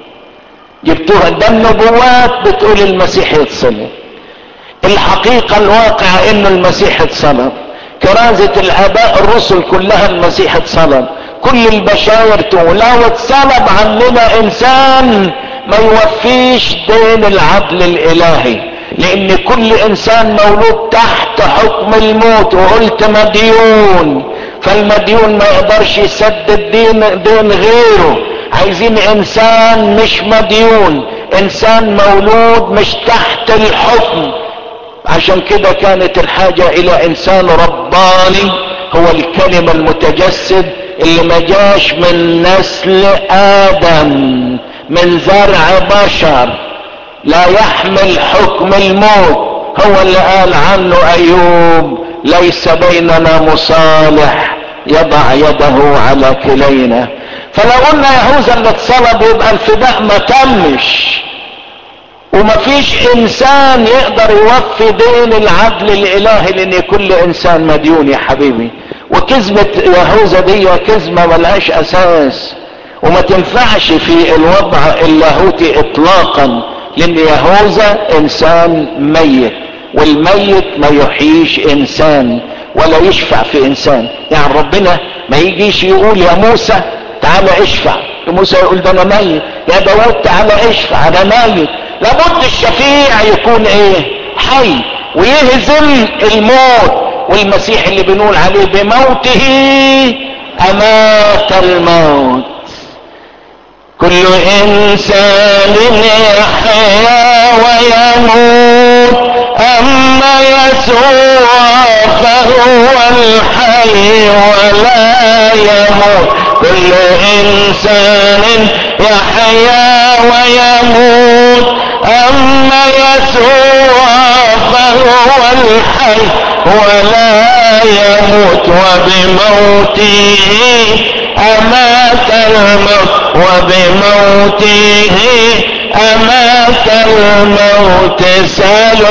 جبتوها ده النبوات بتقول المسيح يتصلب الحقيقه الواقعه انه المسيح اتصلب كرازة الاباء الرسل كلها المسيح اتصلب كل البشاير تقول لو اتصلب عننا انسان ما يوفيش دين العدل الالهي لان كل انسان مولود تحت حكم الموت وقلت مديون فالمديون ما يقدرش يسدد دين, دين غيره عايزين انسان مش مديون انسان مولود مش تحت الحكم عشان كده كانت الحاجة الى انسان رباني هو الكلمة المتجسد اللي ما جاش من نسل ادم من زرع بشر لا يحمل حكم الموت هو اللي قال عنه ايوب ليس بيننا مصالح يضع يده على كلينا فلو قلنا يهوذا اللي اتصلب يبقى الفداء ما تمش ومفيش انسان يقدر يوفي دين العدل الالهي لان كل انسان مديون يا حبيبي وكذبة يهوذا دي كذبة ملهاش اساس وما تنفعش في الوضع اللاهوتي اطلاقا لان يهوذا انسان ميت والميت ما يحييش انسان ولا يشفع في انسان يعني ربنا ما يجيش يقول يا موسى تعالى اشفع موسى يقول ده انا ميت يا داود تعالى اشفع انا ميت لابد الشفيع يكون ايه حي ويهزم الموت والمسيح اللي بنقول عليه بموته امات الموت كل انسان يحيا ويموت اما يسوع فهو الحي ولا يموت كل انسان يحيا ويموت اما يسوع فهو الحي ولا يموت وبموته امات الموت وبموته امات الموت سال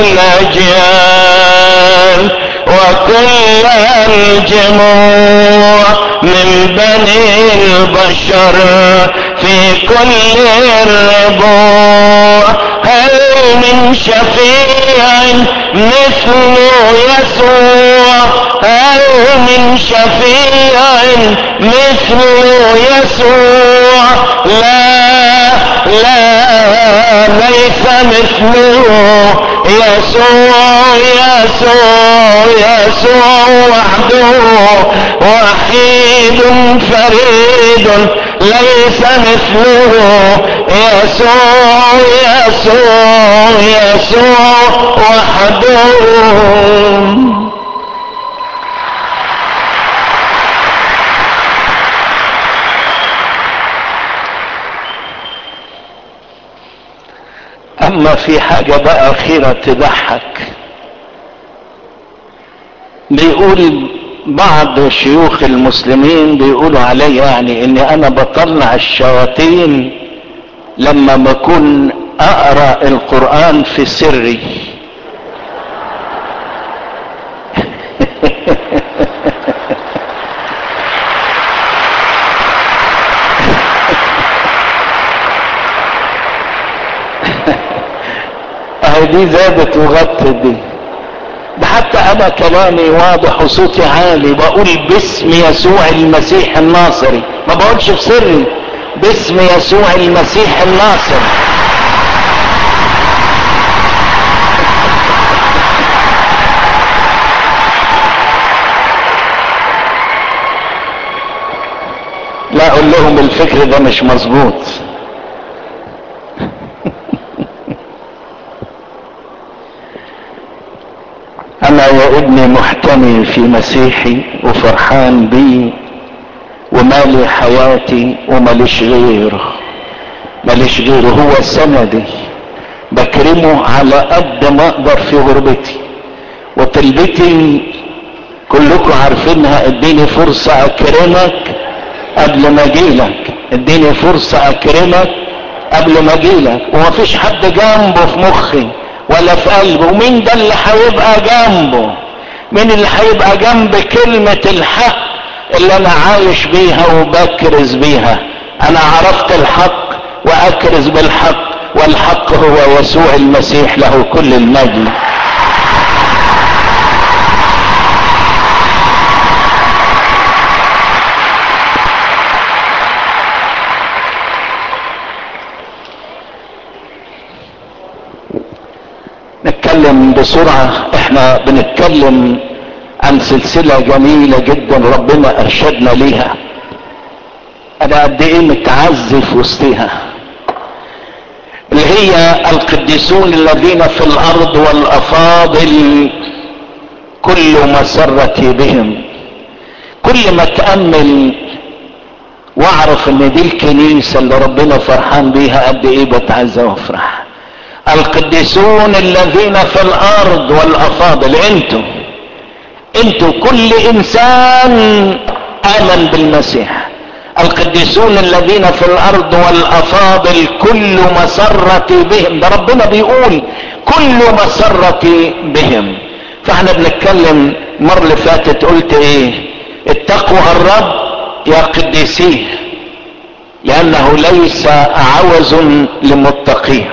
الاجيال وكل الجموع من بني البشر في كل الربوع هل من شفيع مثل يسوع هل من شفيع مثل يسوع لا لا ليس مثله يسوع يسوع يسوع وحده وحيد فريد ليس مثله يسوع يسوع يسوع وحده اما في حاجة بقى اخيرة تضحك بيقول بعض شيوخ المسلمين بيقولوا علي يعني اني انا بطلع الشياطين لما بكون اقرا القران في سري اهي دي زادت وغطت دي ده حتى انا كلامي واضح وصوتي عالي بقول باسم يسوع المسيح الناصري ما بقولش في سري باسم يسوع المسيح الناصر لا اقول لهم الفكر ده مش مظبوط انا يا ابني محتمي في مسيحي وفرحان بيه ومالي حياتي وماليش غيره ماليش غيره هو سندي بكرمه على قد ما اقدر في غربتي وطلبتي كلكم عارفينها اديني فرصة اكرمك قبل ما اجيلك اديني فرصة اكرمك قبل ما اجيلك ومفيش حد جنبه في مخي ولا في قلبه ومين ده اللي هيبقى جنبه مين اللي هيبقى جنب كلمة الحق اللي انا عايش بيها وبكرز بيها انا عرفت الحق واكرز بالحق والحق هو يسوع المسيح له كل المجد نتكلم بسرعة احنا بنتكلم عن سلسلة جميلة جدا ربنا ارشدنا ليها انا قد ايه متعزي في وسطها اللي هي القديسون الذين في الارض والافاضل كل مسرتي بهم كل ما اتأمل واعرف ان دي الكنيسة اللي ربنا فرحان بيها قد ايه بتعزى وافرح القديسون الذين في الارض والافاضل انتم انتم كل انسان امن بالمسيح القديسون الذين في الارض والافاضل كل مسرتي بهم ده ربنا بيقول كل مسرتي بهم فاحنا بنتكلم المره اللي فاتت قلت ايه اتقوا الرب يا قديسيه لانه ليس عوز لمتقيه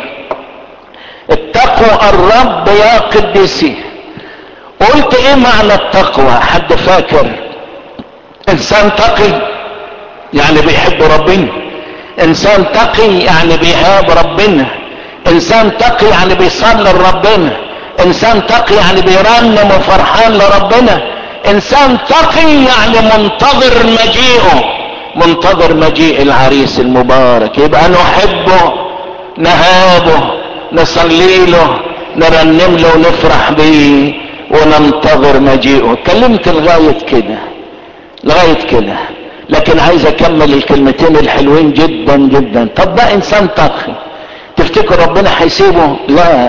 اتقوا الرب يا قديسيه قلت ايه معنى التقوى حد فاكر انسان تقي يعني بيحب ربنا انسان تقي يعني بيهاب ربنا انسان تقي يعني بيصلي لربنا انسان تقي يعني بيرنم وفرحان لربنا انسان تقي يعني منتظر مجيئه منتظر مجيء العريس المبارك يبقى نحبه نهابه نصلي له نرنم له ونفرح بيه وننتظر مجيئه اتكلمت لغاية كده لغاية كده لكن عايز اكمل الكلمتين الحلوين جدا جدا طب ده انسان تقي تفتكر ربنا هيسيبه لا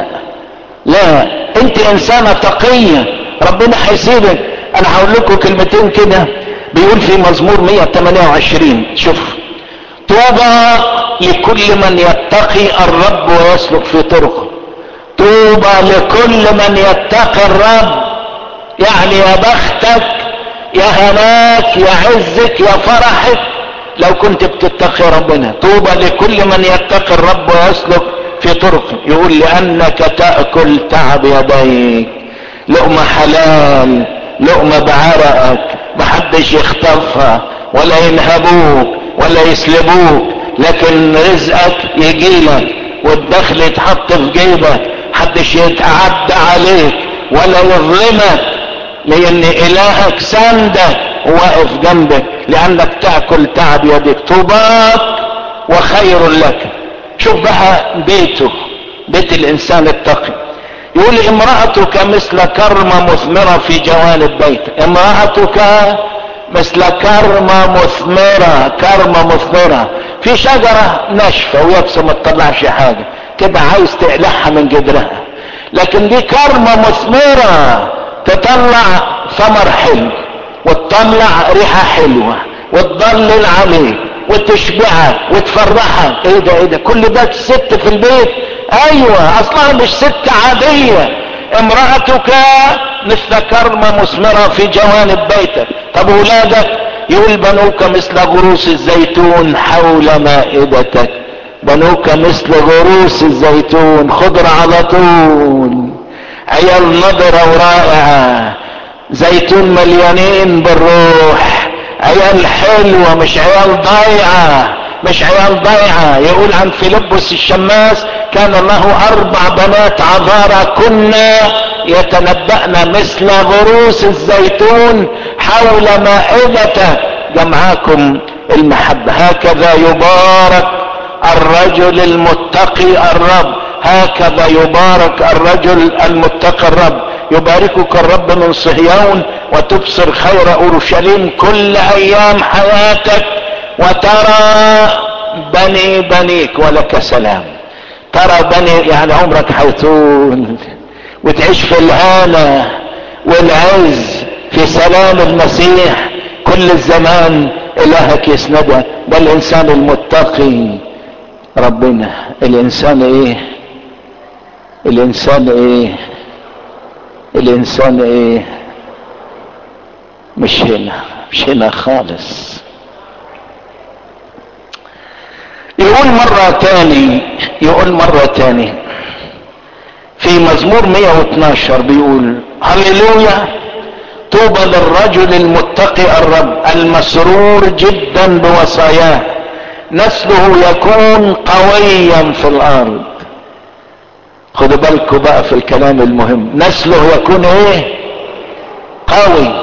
لا انت انسانة تقية ربنا هيسيبك انا هقول لكم كلمتين كده بيقول في مزمور 128 شوف طوبى لكل من يتقي الرب ويسلك في طرقه طوبى لكل من يتقي الرب يعني يا بختك يا هناك يا عزك يا فرحك لو كنت بتتقي ربنا طوبى لكل من يتقي الرب ويسلك في طرقه يقول لانك تاكل تعب يديك لقمه حلال لقمه بعرقك محدش يخطفها ولا ينهبوك ولا يسلبوك لكن رزقك يجيلك والدخل يتحط في جيبك محدش يتعدى عليك ولا يظلمك لان الهك سندك وواقف جنبك لانك تاكل تعب يدك طوباك وخير لك شوف بقى بيته بيت الانسان التقي يقول امرأتك مثل كرمة مثمرة في جوانب بيتك امرأتك مثل كرمة مثمرة كرمة مثمرة في شجرة ناشفة ويابسة ما تطلعش حاجة كده عايز تقلعها من جدرها لكن دي كرمة مثمرة تطلع ثمر حلو وتطلع ريحة حلوة وتضلل عليك وتشبعك وتفرحك ايه ده ايه ده كل ده ست في البيت ايوه اصلها مش ست عادية امرأتك مثل كرمة مثمرة في جوانب بيتك طب ولادك يقول بنوك مثل غروس الزيتون حول مائدتك بنوك مثل غروس الزيتون خضرة على طول عيال نضرة ورائعة زيتون مليانين بالروح عيال حلوة مش عيال ضايعة مش عيال ضايعة يقول عن فيلبس الشماس كان له اربع بنات عذارى كنا يتنبأن مثل غروس الزيتون حول مائدته جمعاكم المحبة هكذا يبارك الرجل المتقي الرب هكذا يبارك الرجل المتقي الرب يباركك الرب من صهيون وتبصر خير اورشليم كل ايام حياتك وترى بني بنيك ولك سلام ترى بني يعني عمرك حيطول وتعيش في الهانة والعز في سلام المسيح كل الزمان الهك يسندك ده الانسان المتقي ربنا الانسان ايه الانسان ايه الانسان ايه مش هنا مش هنا خالص يقول مرة تاني يقول مرة تاني في مزمور 112 بيقول هللويا طوبى للرجل المتقي الرب المسرور جدا بوصاياه نسله يكون قويا في الارض خدوا بالكم بقى في الكلام المهم نسله يكون ايه قوي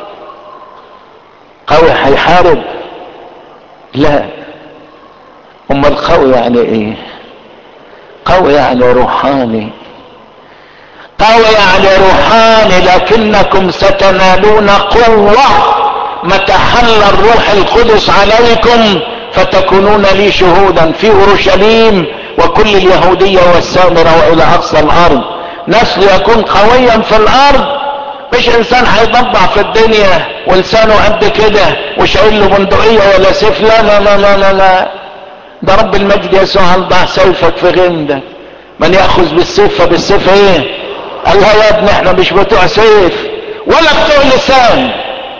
قوي هيحارب لا اما القوي يعني ايه قوي يعني روحاني قوي يعني روحاني لكنكم ستنالون قوة متى حل الروح القدس عليكم فتكونون لي شهودا في اورشليم وكل اليهودية والسامرة والى اقصى الارض نسل يكون قويا في الارض مش انسان هيضبع في الدنيا ولسانه قد كده وشايل له بندقية ولا سيف لا لا لا لا لا, لا. ده رب المجد يسوع ضع سيفك في غمدك من ياخذ بالسيف فبالسيف ايه قال يا ابني احنا مش بتوع سيف ولا بتوع لسان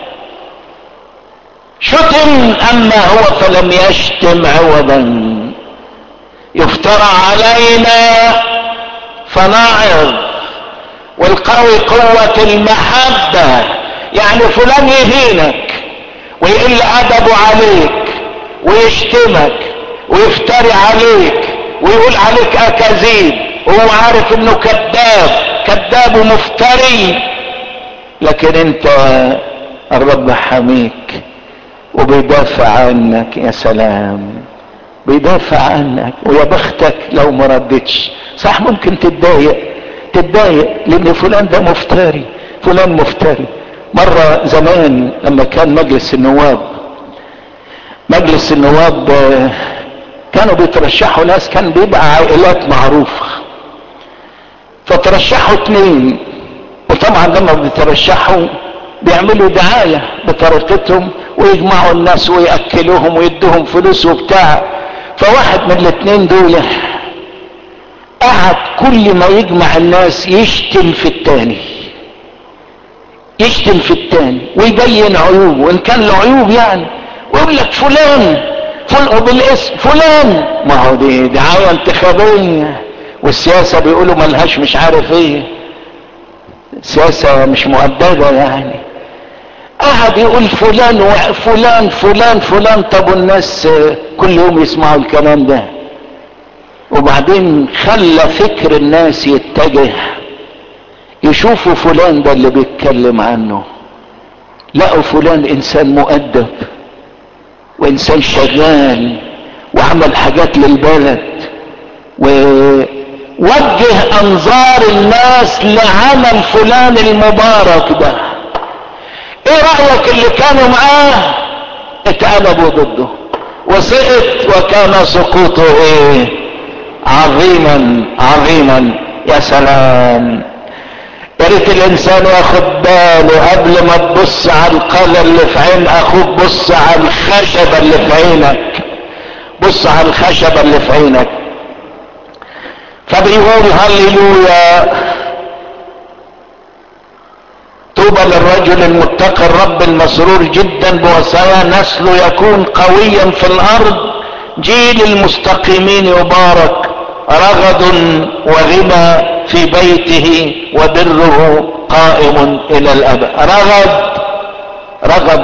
شتم اما هو فلم يشتم عوضا يفترى علينا فنعظ والقوي قوة المحبة يعني فلان يهينك ويقل ادبه عليك ويشتمك ويفتري عليك ويقول عليك اكاذيب وهو عارف انه كذاب كذاب ومفتري لكن انت الرب حميك وبيدافع عنك يا سلام بيدافع عنك ويا بختك لو ما ردتش صح ممكن تتضايق تتضايق لان فلان ده مفتري فلان مفتري مرة زمان لما كان مجلس النواب مجلس النواب كانوا بيترشحوا ناس كان بيبقى عائلات معروفة فترشحوا اتنين وطبعا لما بيترشحوا بيعملوا دعاية بطريقتهم ويجمعوا الناس ويأكلوهم ويدوهم فلوس وبتاع فواحد من الاتنين دول قعد كل ما يجمع الناس يشتم في التاني يشتم في التاني ويبين عيوبه وان كان له عيوب يعني ويقول لك فلان فل بالاسم فلان ما هو دي دعاية انتخابية والسياسة بيقولوا ملهاش مش عارف ايه سياسة مش مؤدبة يعني قعد يقول فلان وفلان فلان فلان طب والناس كل يوم يسمعوا الكلام ده وبعدين خلى فكر الناس يتجه يشوفوا فلان ده اللي بيتكلم عنه لقوا فلان انسان مؤدب وانسان شغال وعمل حاجات للبلد ووجه انظار الناس لعمل فلان المبارك ده ايه رأيك اللي كانوا معاه اتقلبوا ضده وسقط وكان سقوطه ايه عظيما عظيما يا سلام يا ريت الانسان ياخد باله قبل ما تبص على القلم اللي في عين اخوك بص على الخشبه اللي في عينك بص على الخشبه اللي في عينك فبيقول هللويا طوبى للرجل المتقي الرب المسرور جدا بوصايا نسله يكون قويا في الارض جيل المستقيمين يبارك رغد وغنى في بيته وبره قائم الى الابد رغد رغد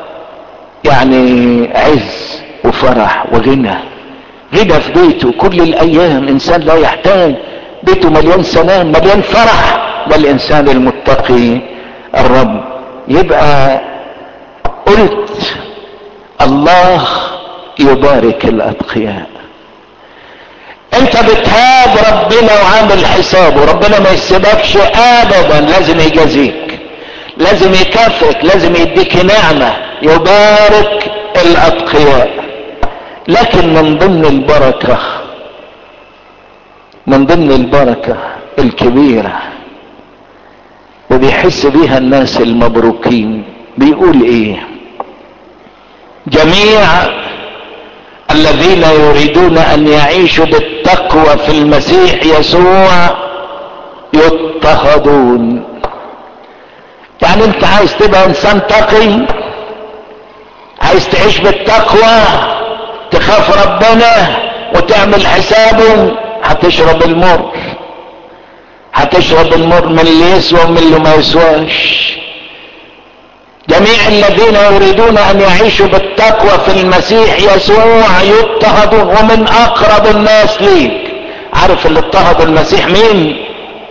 يعني عز وفرح وغنى غنى في بيته كل الايام انسان لا يحتاج بيته مليان سلام مليان فرح ده الانسان المتقي الرب يبقى قلت الله يبارك الاتقياء انت بتهاب ربنا وعامل حسابه ربنا ما يسيبكش ابدا لازم يجازيك لازم يكافئك لازم يديك نعمة يبارك الاتقياء لكن من ضمن البركة من ضمن البركة الكبيرة وبيحس بيها الناس المبروكين بيقول ايه جميع الذين يريدون ان يعيشوا بالتقوى في المسيح يسوع يضطهدون يعني انت عايز تبقى انسان تقي عايز تعيش بالتقوى تخاف ربنا وتعمل حسابه هتشرب المر هتشرب المر من اللي يسوى ومن اللي ما يسواش جميع الذين يريدون ان يعيشوا بالتقوى في المسيح يسوع يضطهدون ومن اقرب الناس ليك عارف اللي اضطهد المسيح مين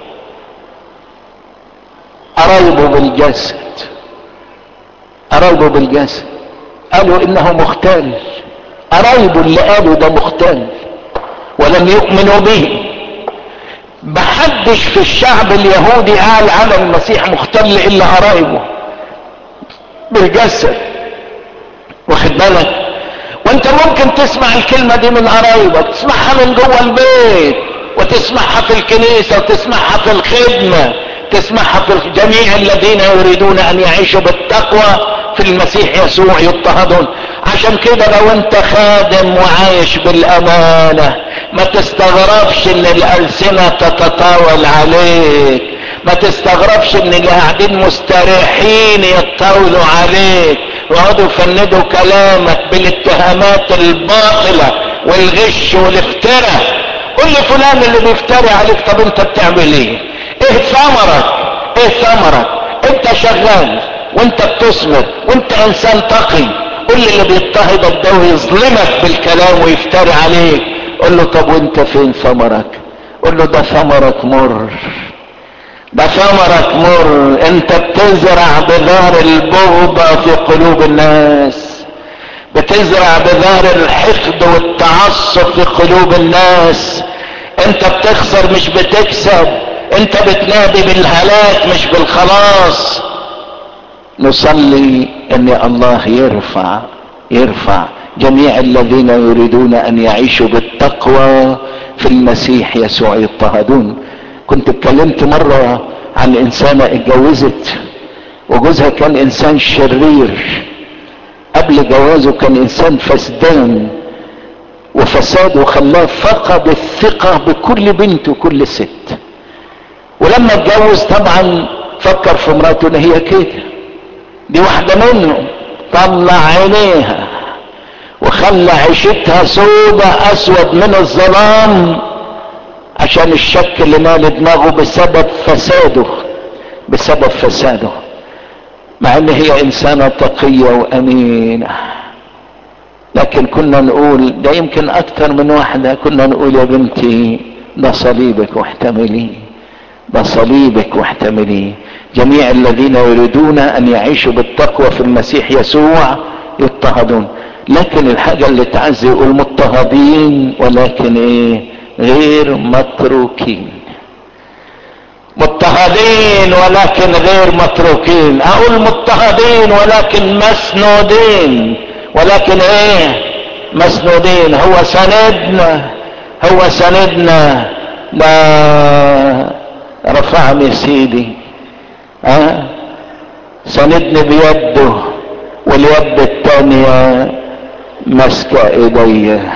قرايبه بالجسد قرايبه بالجسد قالوا انه مختل قرايبه اللي قالوا ده مختل ولم يؤمنوا به محدش في الشعب اليهودي قال على المسيح مختل الا قرايبه بالجسد واخد بالك وانت ممكن تسمع الكلمه دي من قرايبك تسمعها من جوه البيت وتسمعها في الكنيسه وتسمعها في الخدمه تسمعها في جميع الذين يريدون ان يعيشوا بالتقوى في المسيح يسوع يضطهدون عشان كده لو انت خادم وعايش بالامانه ما تستغربش ان الالسنه تتطاول عليك ما تستغربش ان اللي قاعدين مستريحين يتطاولوا عليك ويقعدوا يفندوا كلامك بالاتهامات الباطله والغش والافتراء قول لي فلان اللي بيفتري عليك طب انت بتعمل ايه ايه ثمرك ايه ثمرك انت شغال وانت بتثمر وانت انسان تقي قول لي اللي بيضطهدك ده ويظلمك بالكلام ويفتري عليك قول له طب وانت فين ثمرك قول له ده ثمرك مر ده ثمرك مر انت بتزرع بذار البغضة في قلوب الناس بتزرع بذار الحقد والتعصب في قلوب الناس انت بتخسر مش بتكسب انت بتنادي بالهلاك مش بالخلاص نصلي ان الله يرفع يرفع جميع الذين يريدون ان يعيشوا بالتقوى في المسيح يسوع يضطهدون كنت اتكلمت مرة عن انسانة اتجوزت وجوزها كان انسان شرير قبل جوازه كان انسان فسدان وفساده خلاه فقد الثقة بكل بنت وكل ست ولما اتجوز طبعا فكر في مراته ان هي كده دي واحدة منه طلع عينيها وخلى عيشتها سودة اسود من الظلام عشان الشك اللي مال دماغه بسبب فساده بسبب فساده مع ان هي انسانة تقية وامينة لكن كنا نقول ده يمكن اكتر من واحدة كنا نقول يا بنتي ده صليبك واحتمليه ده صليبك واحتمليه جميع الذين يريدون ان يعيشوا بالتقوى في المسيح يسوع يضطهدون لكن الحاجة اللي تعزي يقول مضطهدين ولكن ايه غير متروكين مضطهدين ولكن غير متروكين اقول مضطهدين ولكن مسنودين ولكن ايه مسنودين هو سندنا هو سندنا لا رفعني سيدي ها أه؟ سندني بيده واليد التانية ماسكة ايديا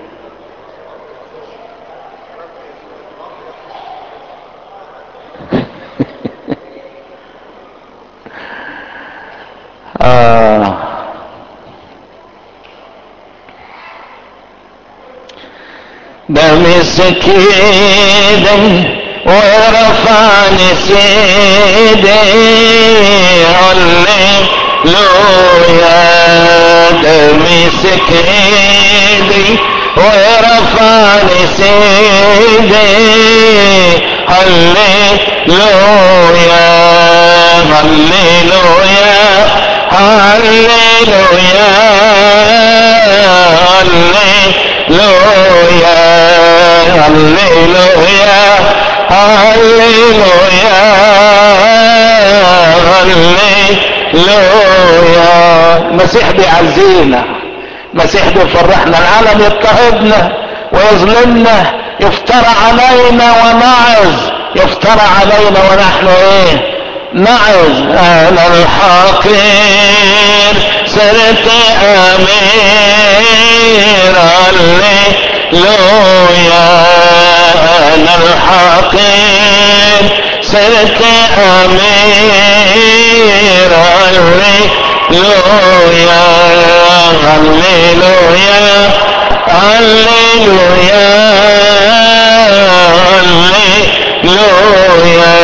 آه. ده مسك ايدي ورفعني سيدي هللويا ده مسك ايدي ورفعني سيدي هللويا هللويا هللويا هللويا هللويا هللويا هللويا المسيح بيعزينا المسيح بيفرحنا العالم يضطهدنا ويظلمنا يفترى علينا ونعز يفترى علينا ونحن ايه نعز انا الحقير صرت امير هللويا انا الحقير صرت امير هللويا هللويا هللويا هللويا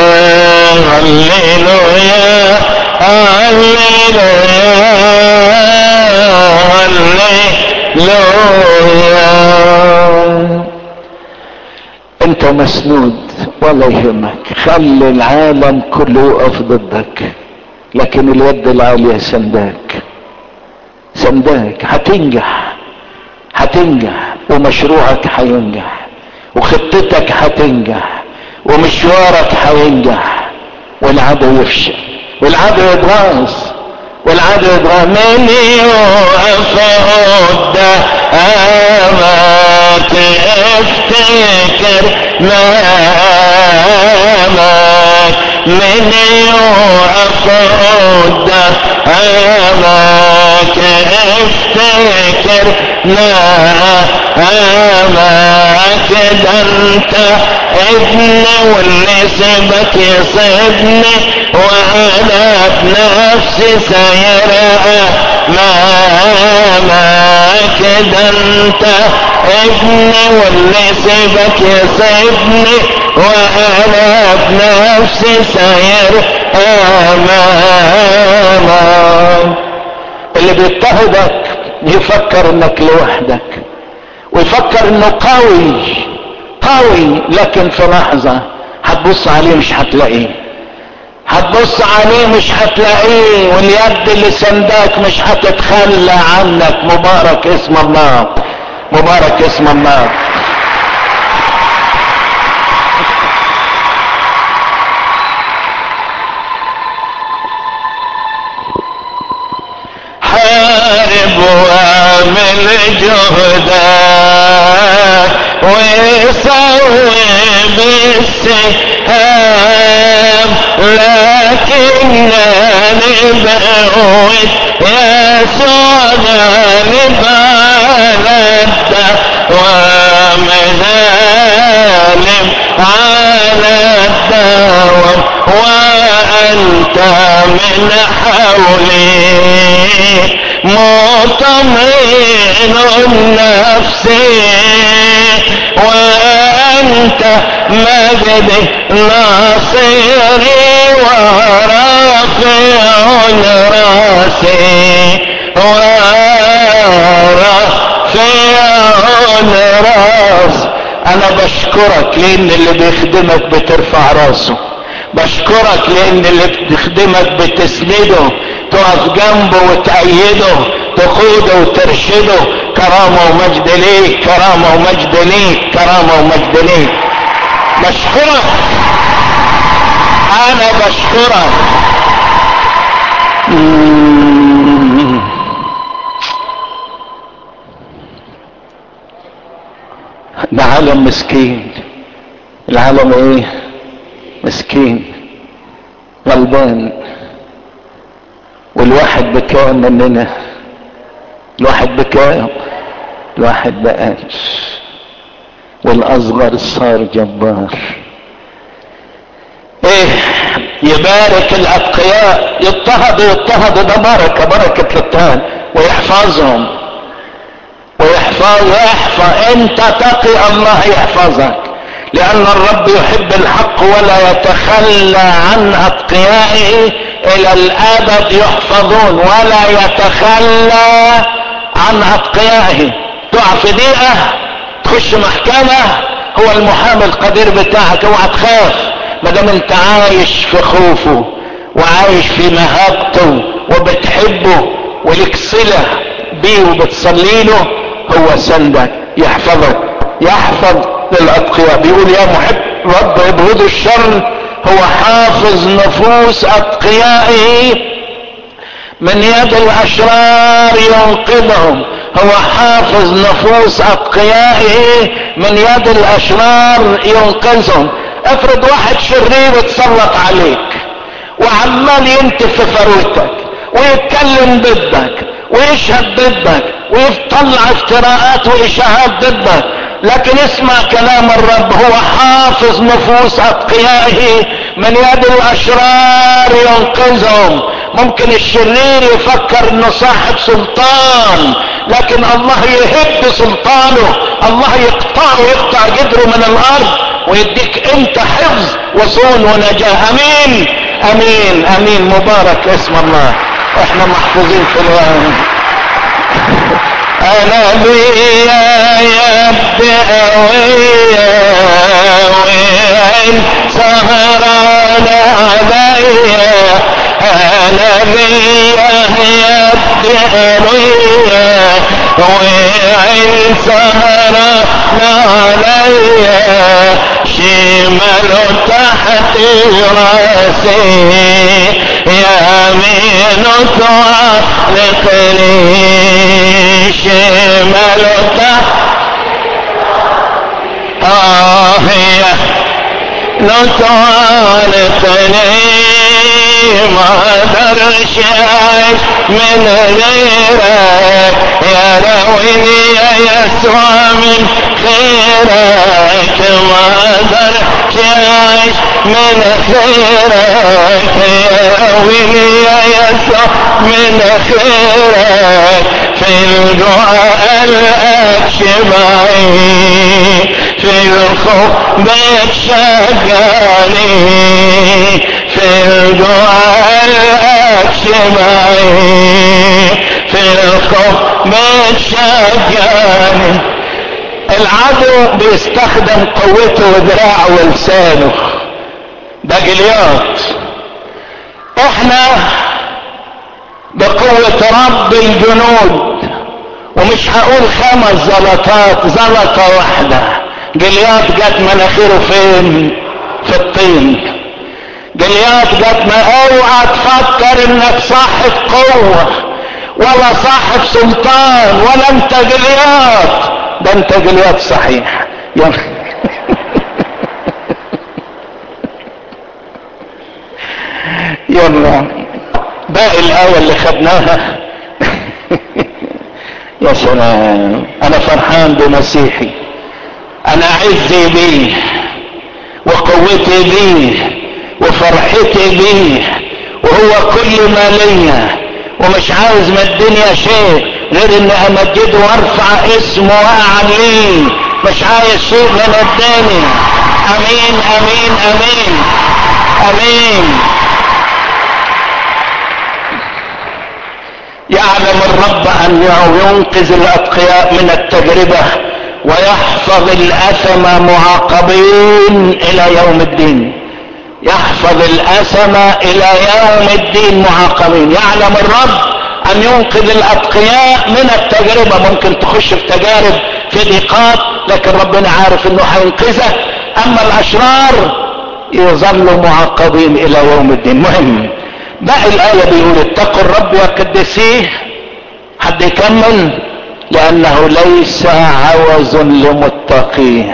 هللويا هللويا هللويا انت مسنود ولا يهمك خلي العالم كله يقف ضدك لكن اليد العالية سنداك سنداك هتنجح هتنجح ومشروعك هينجح وخطتك هتنجح ومشوارك هينجح والعدو يفشل والعدو يتغاظ والعدو يتغاظ من يقف قدامك افتكر مامك من يقف قدامك افتكر مامك ده انت ابني واللي سبك يصيبني وانا بنفسي سيرى مامك ده انت ابني واللي سبك يصيبني وانا بنفسي سير امامك اللي بيضطهدك يفكر انك لوحدك ويفكر انه قوي قوي لكن في لحظة هتبص عليه مش هتلاقيه هتبص عليه مش هتلاقيه واليد اللي سنداك مش هتتخلى عنك مبارك اسم الله مبارك اسم الله حارب واعمل جهدك وصوب السهام لكنني بعود يسوع غالب على الدوام غالب على الدوام وأنت من حولي مطمئن نفسي وأنت مجدي ناصري ورافع راسي ورافع راس انا بشكرك لان اللي بيخدمك بترفع راسه بشكرك لان اللي بتخدمك بتسنده تقف جنبه وتأيده تقوده وترشده كرامة ومجد ليك كرامة ومجد ليك كرامة ومجد ليك بشكرك انا بشكرك مم. ده عالم مسكين العالم ايه مسكين غلبان والواحد بكام مننا الواحد بكام الواحد بقاش والاصغر صار جبار ايه يبارك الاتقياء يضطهدوا يضطهدوا ده بركه بركه الاضطهاد ويحفظهم ويحفظ ويحفظ انت تقي الله يحفظك لان الرب يحب الحق ولا يتخلى عن اتقيائه الى الابد يحفظون ولا يتخلى عن اتقيائه تقع في ضيقه تخش محكمه هو المحامي القدير بتاعك اوعى تخاف ما دام انت عايش في خوفه وعايش في مهابته وبتحبه ولك صله بيه وبتصلي له هو سندك يحفظك يحفظ للاتقياء بيقول يا محب رب ابغضوا الشر هو حافظ نفوس اتقيائه من يد الاشرار ينقذهم هو حافظ نفوس اتقيائه من يد الاشرار ينقذهم افرض واحد شرير اتسلط عليك وعمال ينتف في ثروتك ويتكلم ضدك ويشهد ضدك ويطلع افتراءات واشاعات ضدك لكن اسمع كلام الرب هو حافظ نفوس اتقيائه من يد الاشرار ينقذهم ممكن الشرير يفكر انه صاحب سلطان لكن الله يهب سلطانه الله يقطعه يقطع جدره من الارض ويديك انت حفظ وصون ونجاة امين امين امين مبارك اسم الله احنا محفوظين في الوان انا بيا يبدأ ويا وين سهران عليا انا بيا يبدأ ويا وين سهران عليا شمال تحت راسي يمين تعلقني شمال تحت آه يا لو تعلقني ما درش عيش من غيرك يا رويني يا يسوع من خيرك ما درش عيش من خيرك يا رويني يا يسوع من خيرك في الدعاء الأكشبعي في الخوف بتشجعني في الدعاء الأكشبعي في الخوف بتشجعني العدو بيستخدم قوته وذراعه ولسانه ده جليات احنا بقوة رب الجنود ومش هقول خمس زلطات زلطة واحدة جليات جت مناخيره فين في الطين جليات جت ما اوعى تفكر انك صاحب قوة ولا صاحب سلطان ولا انت جليات ده انت جليات صحيح يلا يلا باقي الآية اللي خدناها يا سلام أنا فرحان بمسيحي أنا عزي بيه وقوتي بيه وفرحتي بيه وهو كل ما ليا ومش عاوز من الدنيا شيء غير اني امجده وارفع اسمه واعليه مش عايز شيء من الدنيا امين امين امين امين يعلم الرب انه ينقذ الاتقياء من التجربة ويحفظ الاثم معاقبين الى يوم الدين يحفظ الاثم الى يوم الدين معاقبين يعلم الرب ان ينقذ الاتقياء من التجربة ممكن تخش في تجارب في ضيقات لكن ربنا عارف انه هينقذك اما الاشرار يظلوا معاقبين الى يوم الدين مهم باقي الآية بيقول اتقوا الرب وقدسيه حد يكمل لأنه ليس عوز لمتقيه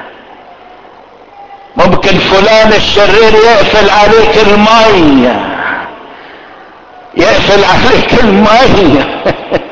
ممكن فلان الشرير يقفل عليك المية يقفل عليك المية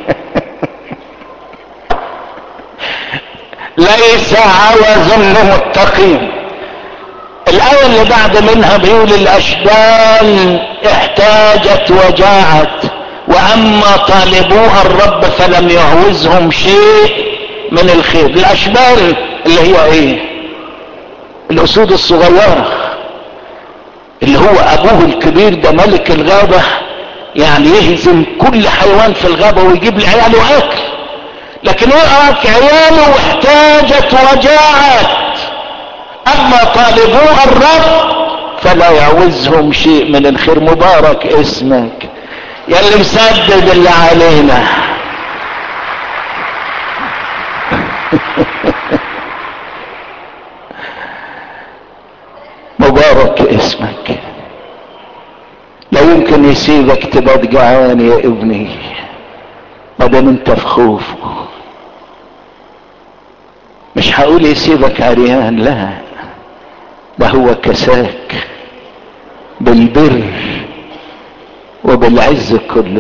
ليس عوز لمتقين الآية اللي بعد منها بيقول الأشبال احتاجت وجاعت وأما طالبوها الرب فلم يعوزهم شيء من الخير الأشبال اللي هي ايه الأسود الصغيرة اللي هو أبوه الكبير ده ملك الغابة يعني يهزم كل حيوان في الغابة ويجيب لعياله أكل لكن وقعت عياله واحتاجت وجاعت اما طالبوها الرب فلا يعوزهم شيء من الخير مبارك اسمك يا اللي مسدد اللي علينا مبارك اسمك لا يمكن يسيبك تبقى جعان يا ابني ما ما دام انت في خوفه مش هقول يسيبك عريان لا ده هو كساك بالبر وبالعز كله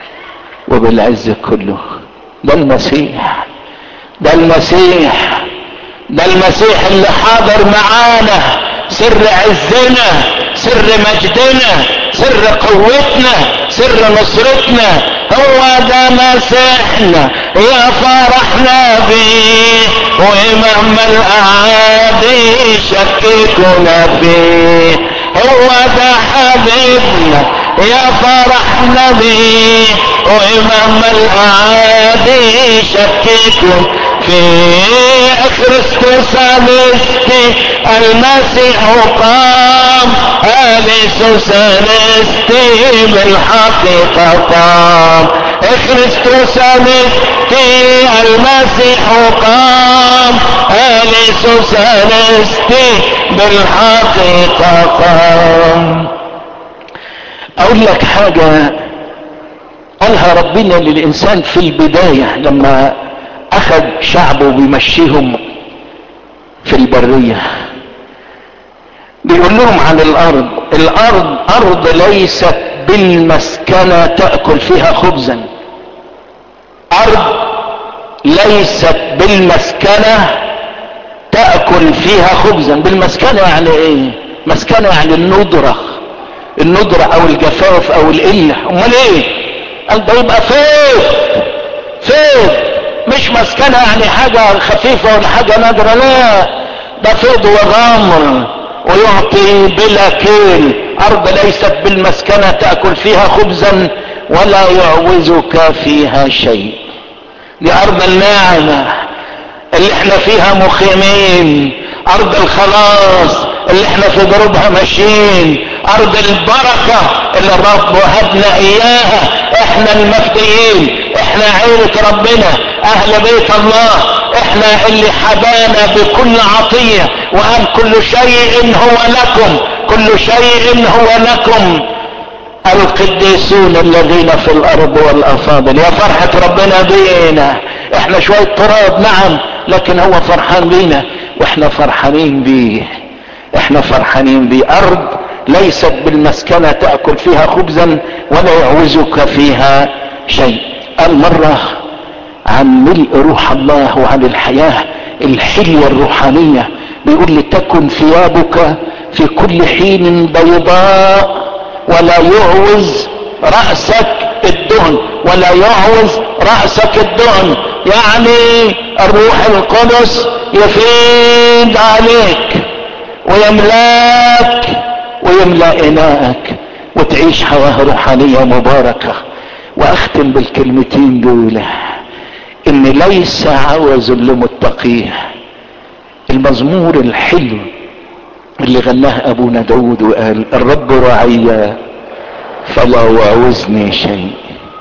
وبالعز كله ده المسيح ده المسيح ده المسيح اللي حاضر معانا سر عزنا سر مجدنا سر قوتنا سر نصرتنا هو ده مسيحنا يا فرحنا بيه ومهما الاعادي يشككنا فيه هو ده حبيبنا يا فرحنا بيه ومهما الاعادي يشككنا فيه كريستوس انستي المسيح قام اليسوس انستي بالحقيقة قام كريستوس انستي المسيح قام اليسوس انستي بالحقيقة قام اقول لك حاجة قالها ربنا للانسان في البداية لما اخذ شعبه بيمشيهم في البرية بيقول لهم عن الارض الارض ارض ليست بالمسكنة تأكل فيها خبزا ارض ليست بالمسكنة تأكل فيها خبزا بالمسكنة يعني ايه مسكنة يعني الندرة الندرة او الجفاف او القلة امال ايه قال ده يبقى فيض فيض مش مسكنة يعني حاجة خفيفة ولا حاجة نادرة لا ده فيض وغامر ويعطي بلا كيل ارض ليست بالمسكنة تأكل فيها خبزا ولا يعوزك فيها شيء دي ارض الناعمة اللي احنا فيها مخيمين ارض الخلاص اللي احنا في ضربها ماشيين ارض البركة اللي الرب وهبنا اياها احنا المفديين احنا عيلة ربنا اهل بيت الله احنا اللي حبانا بكل عطية وقال كل شيء هو لكم كل شيء هو لكم القديسون الذين في الارض والافاضل يا فرحة ربنا بينا احنا شوية تراب نعم لكن هو فرحان بينا واحنا فرحانين بيه احنا فرحانين بيه ارض ليست بالمسكنة تأكل فيها خبزا ولا يعوزك فيها شيء قال مرة عن ملء روح الله وعن الحياة الحلوة الروحانية بيقول لي تكن ثيابك في كل حين بيضاء ولا يعوز رأسك الدهن ولا يعوز رأسك الدهن يعني الروح القدس يفيد عليك ويملاك ويملا اناءك وتعيش حياه روحانيه مباركه واختم بالكلمتين دول ان ليس عوز لمتقيه المزمور الحلو اللي غناه ابونا داود وقال الرب راعي فلا يعوزني شيء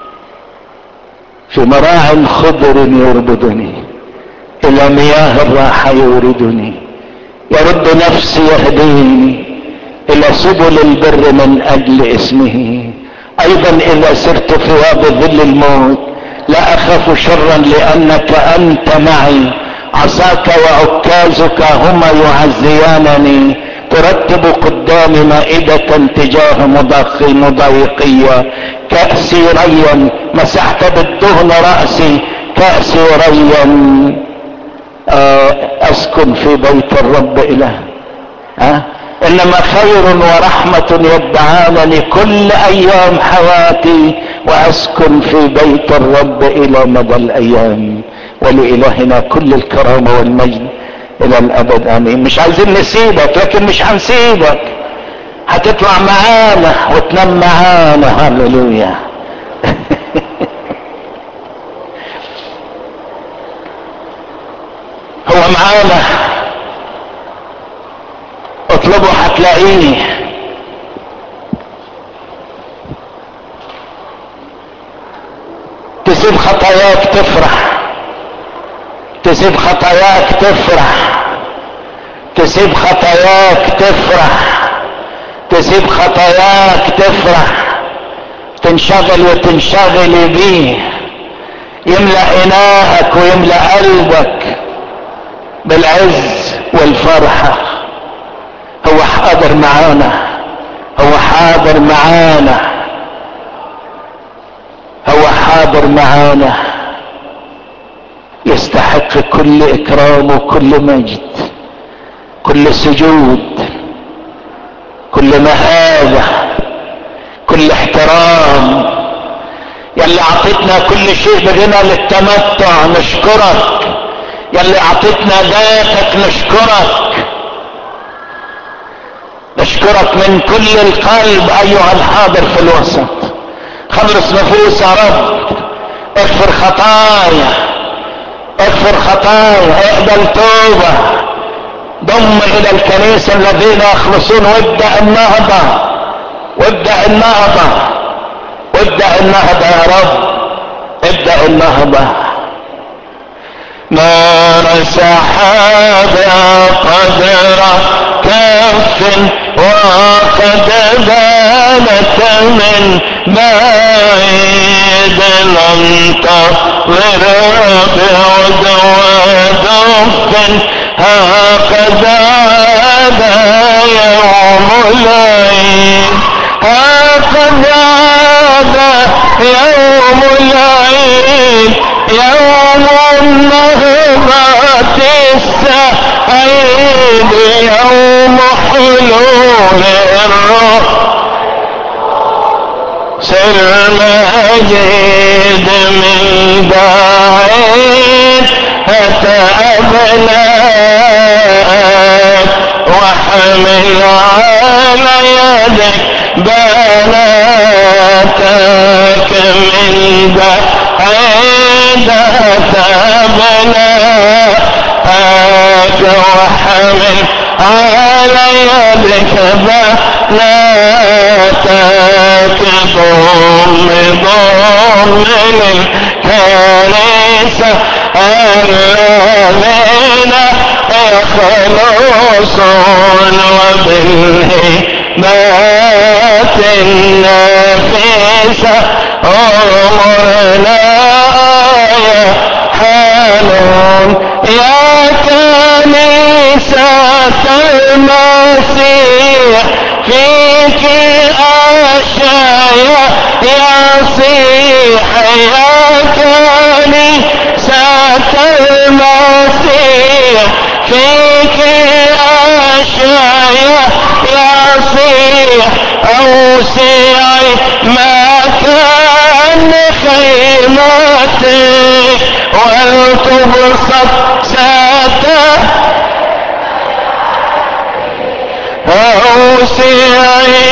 في مراع خضر يربضني الى مياه الراحه يوردني يرد نفسي يهديني الى سبل البر من اجل اسمه ايضا اذا سرت في وادي ظل الموت لا اخاف شرا لانك انت معي عصاك وعكازك هما يعزيانني ترتب قدامي مائدة تجاه مضاقي مضايقية كأسي ريا مسحت بالدهن رأسي كأسي ريا اسكن في بيت الرب اله ها انما خير ورحمة يتبعانني كل ايام حياتي واسكن في بيت الرب الى مدى الايام ولالهنا كل الكرامة والمجد الى الابد امين مش عايزين نسيبك لكن مش هنسيبك هتطلع معانا وتنام معانا هللويا هو معانا اطلبه هتلاقيه تسيب خطاياك تفرح تسيب خطاياك تفرح تسيب خطاياك تفرح تسيب خطاياك تفرح تنشغل وتنشغلي بيه يملأ إناءك ويملأ قلبك بالعز والفرحة هو حاضر معانا هو حاضر معانا هو حاضر معانا يستحق كل اكرام وكل مجد كل سجود كل مهابة كل احترام يلي اعطيتنا كل شيء بغنى للتمتع نشكرك يلي اعطيتنا ذاتك نشكرك نشكرك من كل القلب ايها الحاضر في الوسط خلص نفوس يا رب اغفر خطايا اغفر خطايا اقبل توبة ضم الى الكنيسة الذين يخلصون وابدأ النهضة وابدأ النهضة وابدأ النهضة يا رب ابدأ النهضة نار سحابة قدر كف وقد بانت من بعيد ننتظر بعد ودف هكذا هذا يوم العيد هكذا هذا يوم العيد يوم النهضة السعيد يوم حلول الروح سر مجيد من بعيد أتى أبناء وحمل على يدك بناتك من بعيد أتى أبناءك وحمل على يدك بناتك ضم ضم للكنيسة الذين يخلصون وبالهمات النفيسة أمرنا يا حنون يا كنيسة المسيح فيك أشياء يصيح يا كنيسة المسيح فيك أشياء يصيح أوسعي مكان خيمتك ولتبسط ساتك أوسعي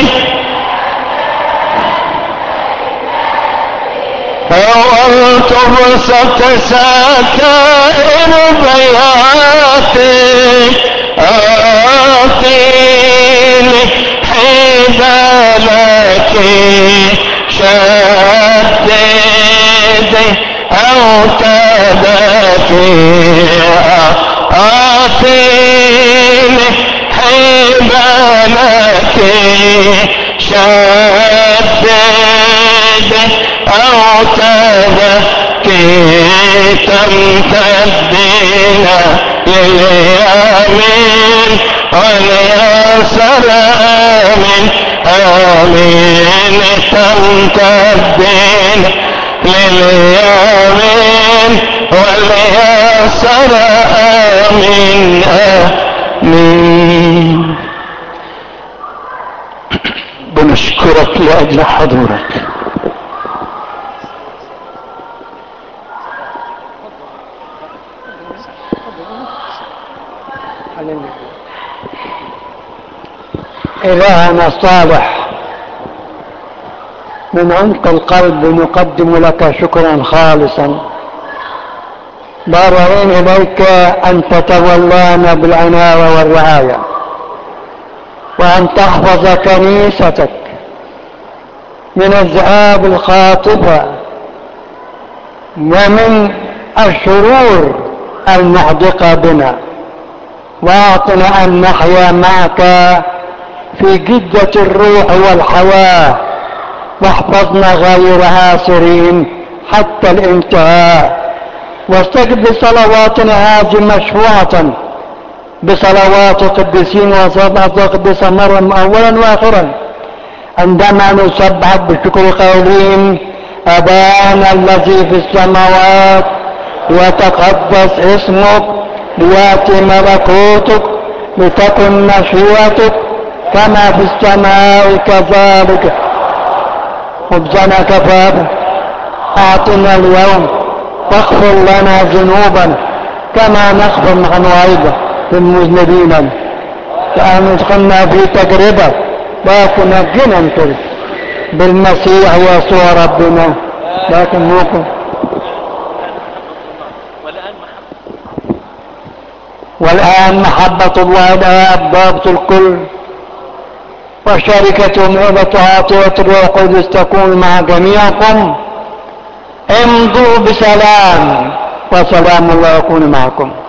ولتبسط ساتر بياتك أعطيني حبالك شددي أو تدفيع أعطيني حبالك شددي أو تدفي تمتدينا لليمين واليسر آمين آمين تمتدين لليمين واليسر آمين آمين بنشكرك لأجل حضورك إلهنا الصالح من عمق القلب نقدم لك شكرا خالصا ضارعين إليك أن تتولانا بالعناية والرعاية وأن تحفظ كنيستك من الذئاب الخاطفة ومن الشرور المحدقة بنا واعطنا أن نحيا معك في جدة الروح والحياة واحفظنا غير هاسرين حتى الانتهاء واستجب لصلواتنا هذه مشروعة بصلوات القديسين وصلوات القديسة مريم أولا وآخرا عندما نسبح بشكر قائلين أبانا الذي في السماوات وتقدس اسمك ليأتي ملكوتك لتكن مشيئتك كما في السماء كذلك خبزنا كفانا أعطنا اليوم واغفر لنا ذنوبنا كما نغفر نحن أيضا للمذنبين فأن ادخلنا في تجربة لكن نجنا من كل بالمسيح يسوع ربنا لكن نوكم والآن محبة الله الآب ضابط الكل وشركة ومهبة عاطفة الروح القدس تكون مع جميعكم امضوا بسلام وسلام الله يكون معكم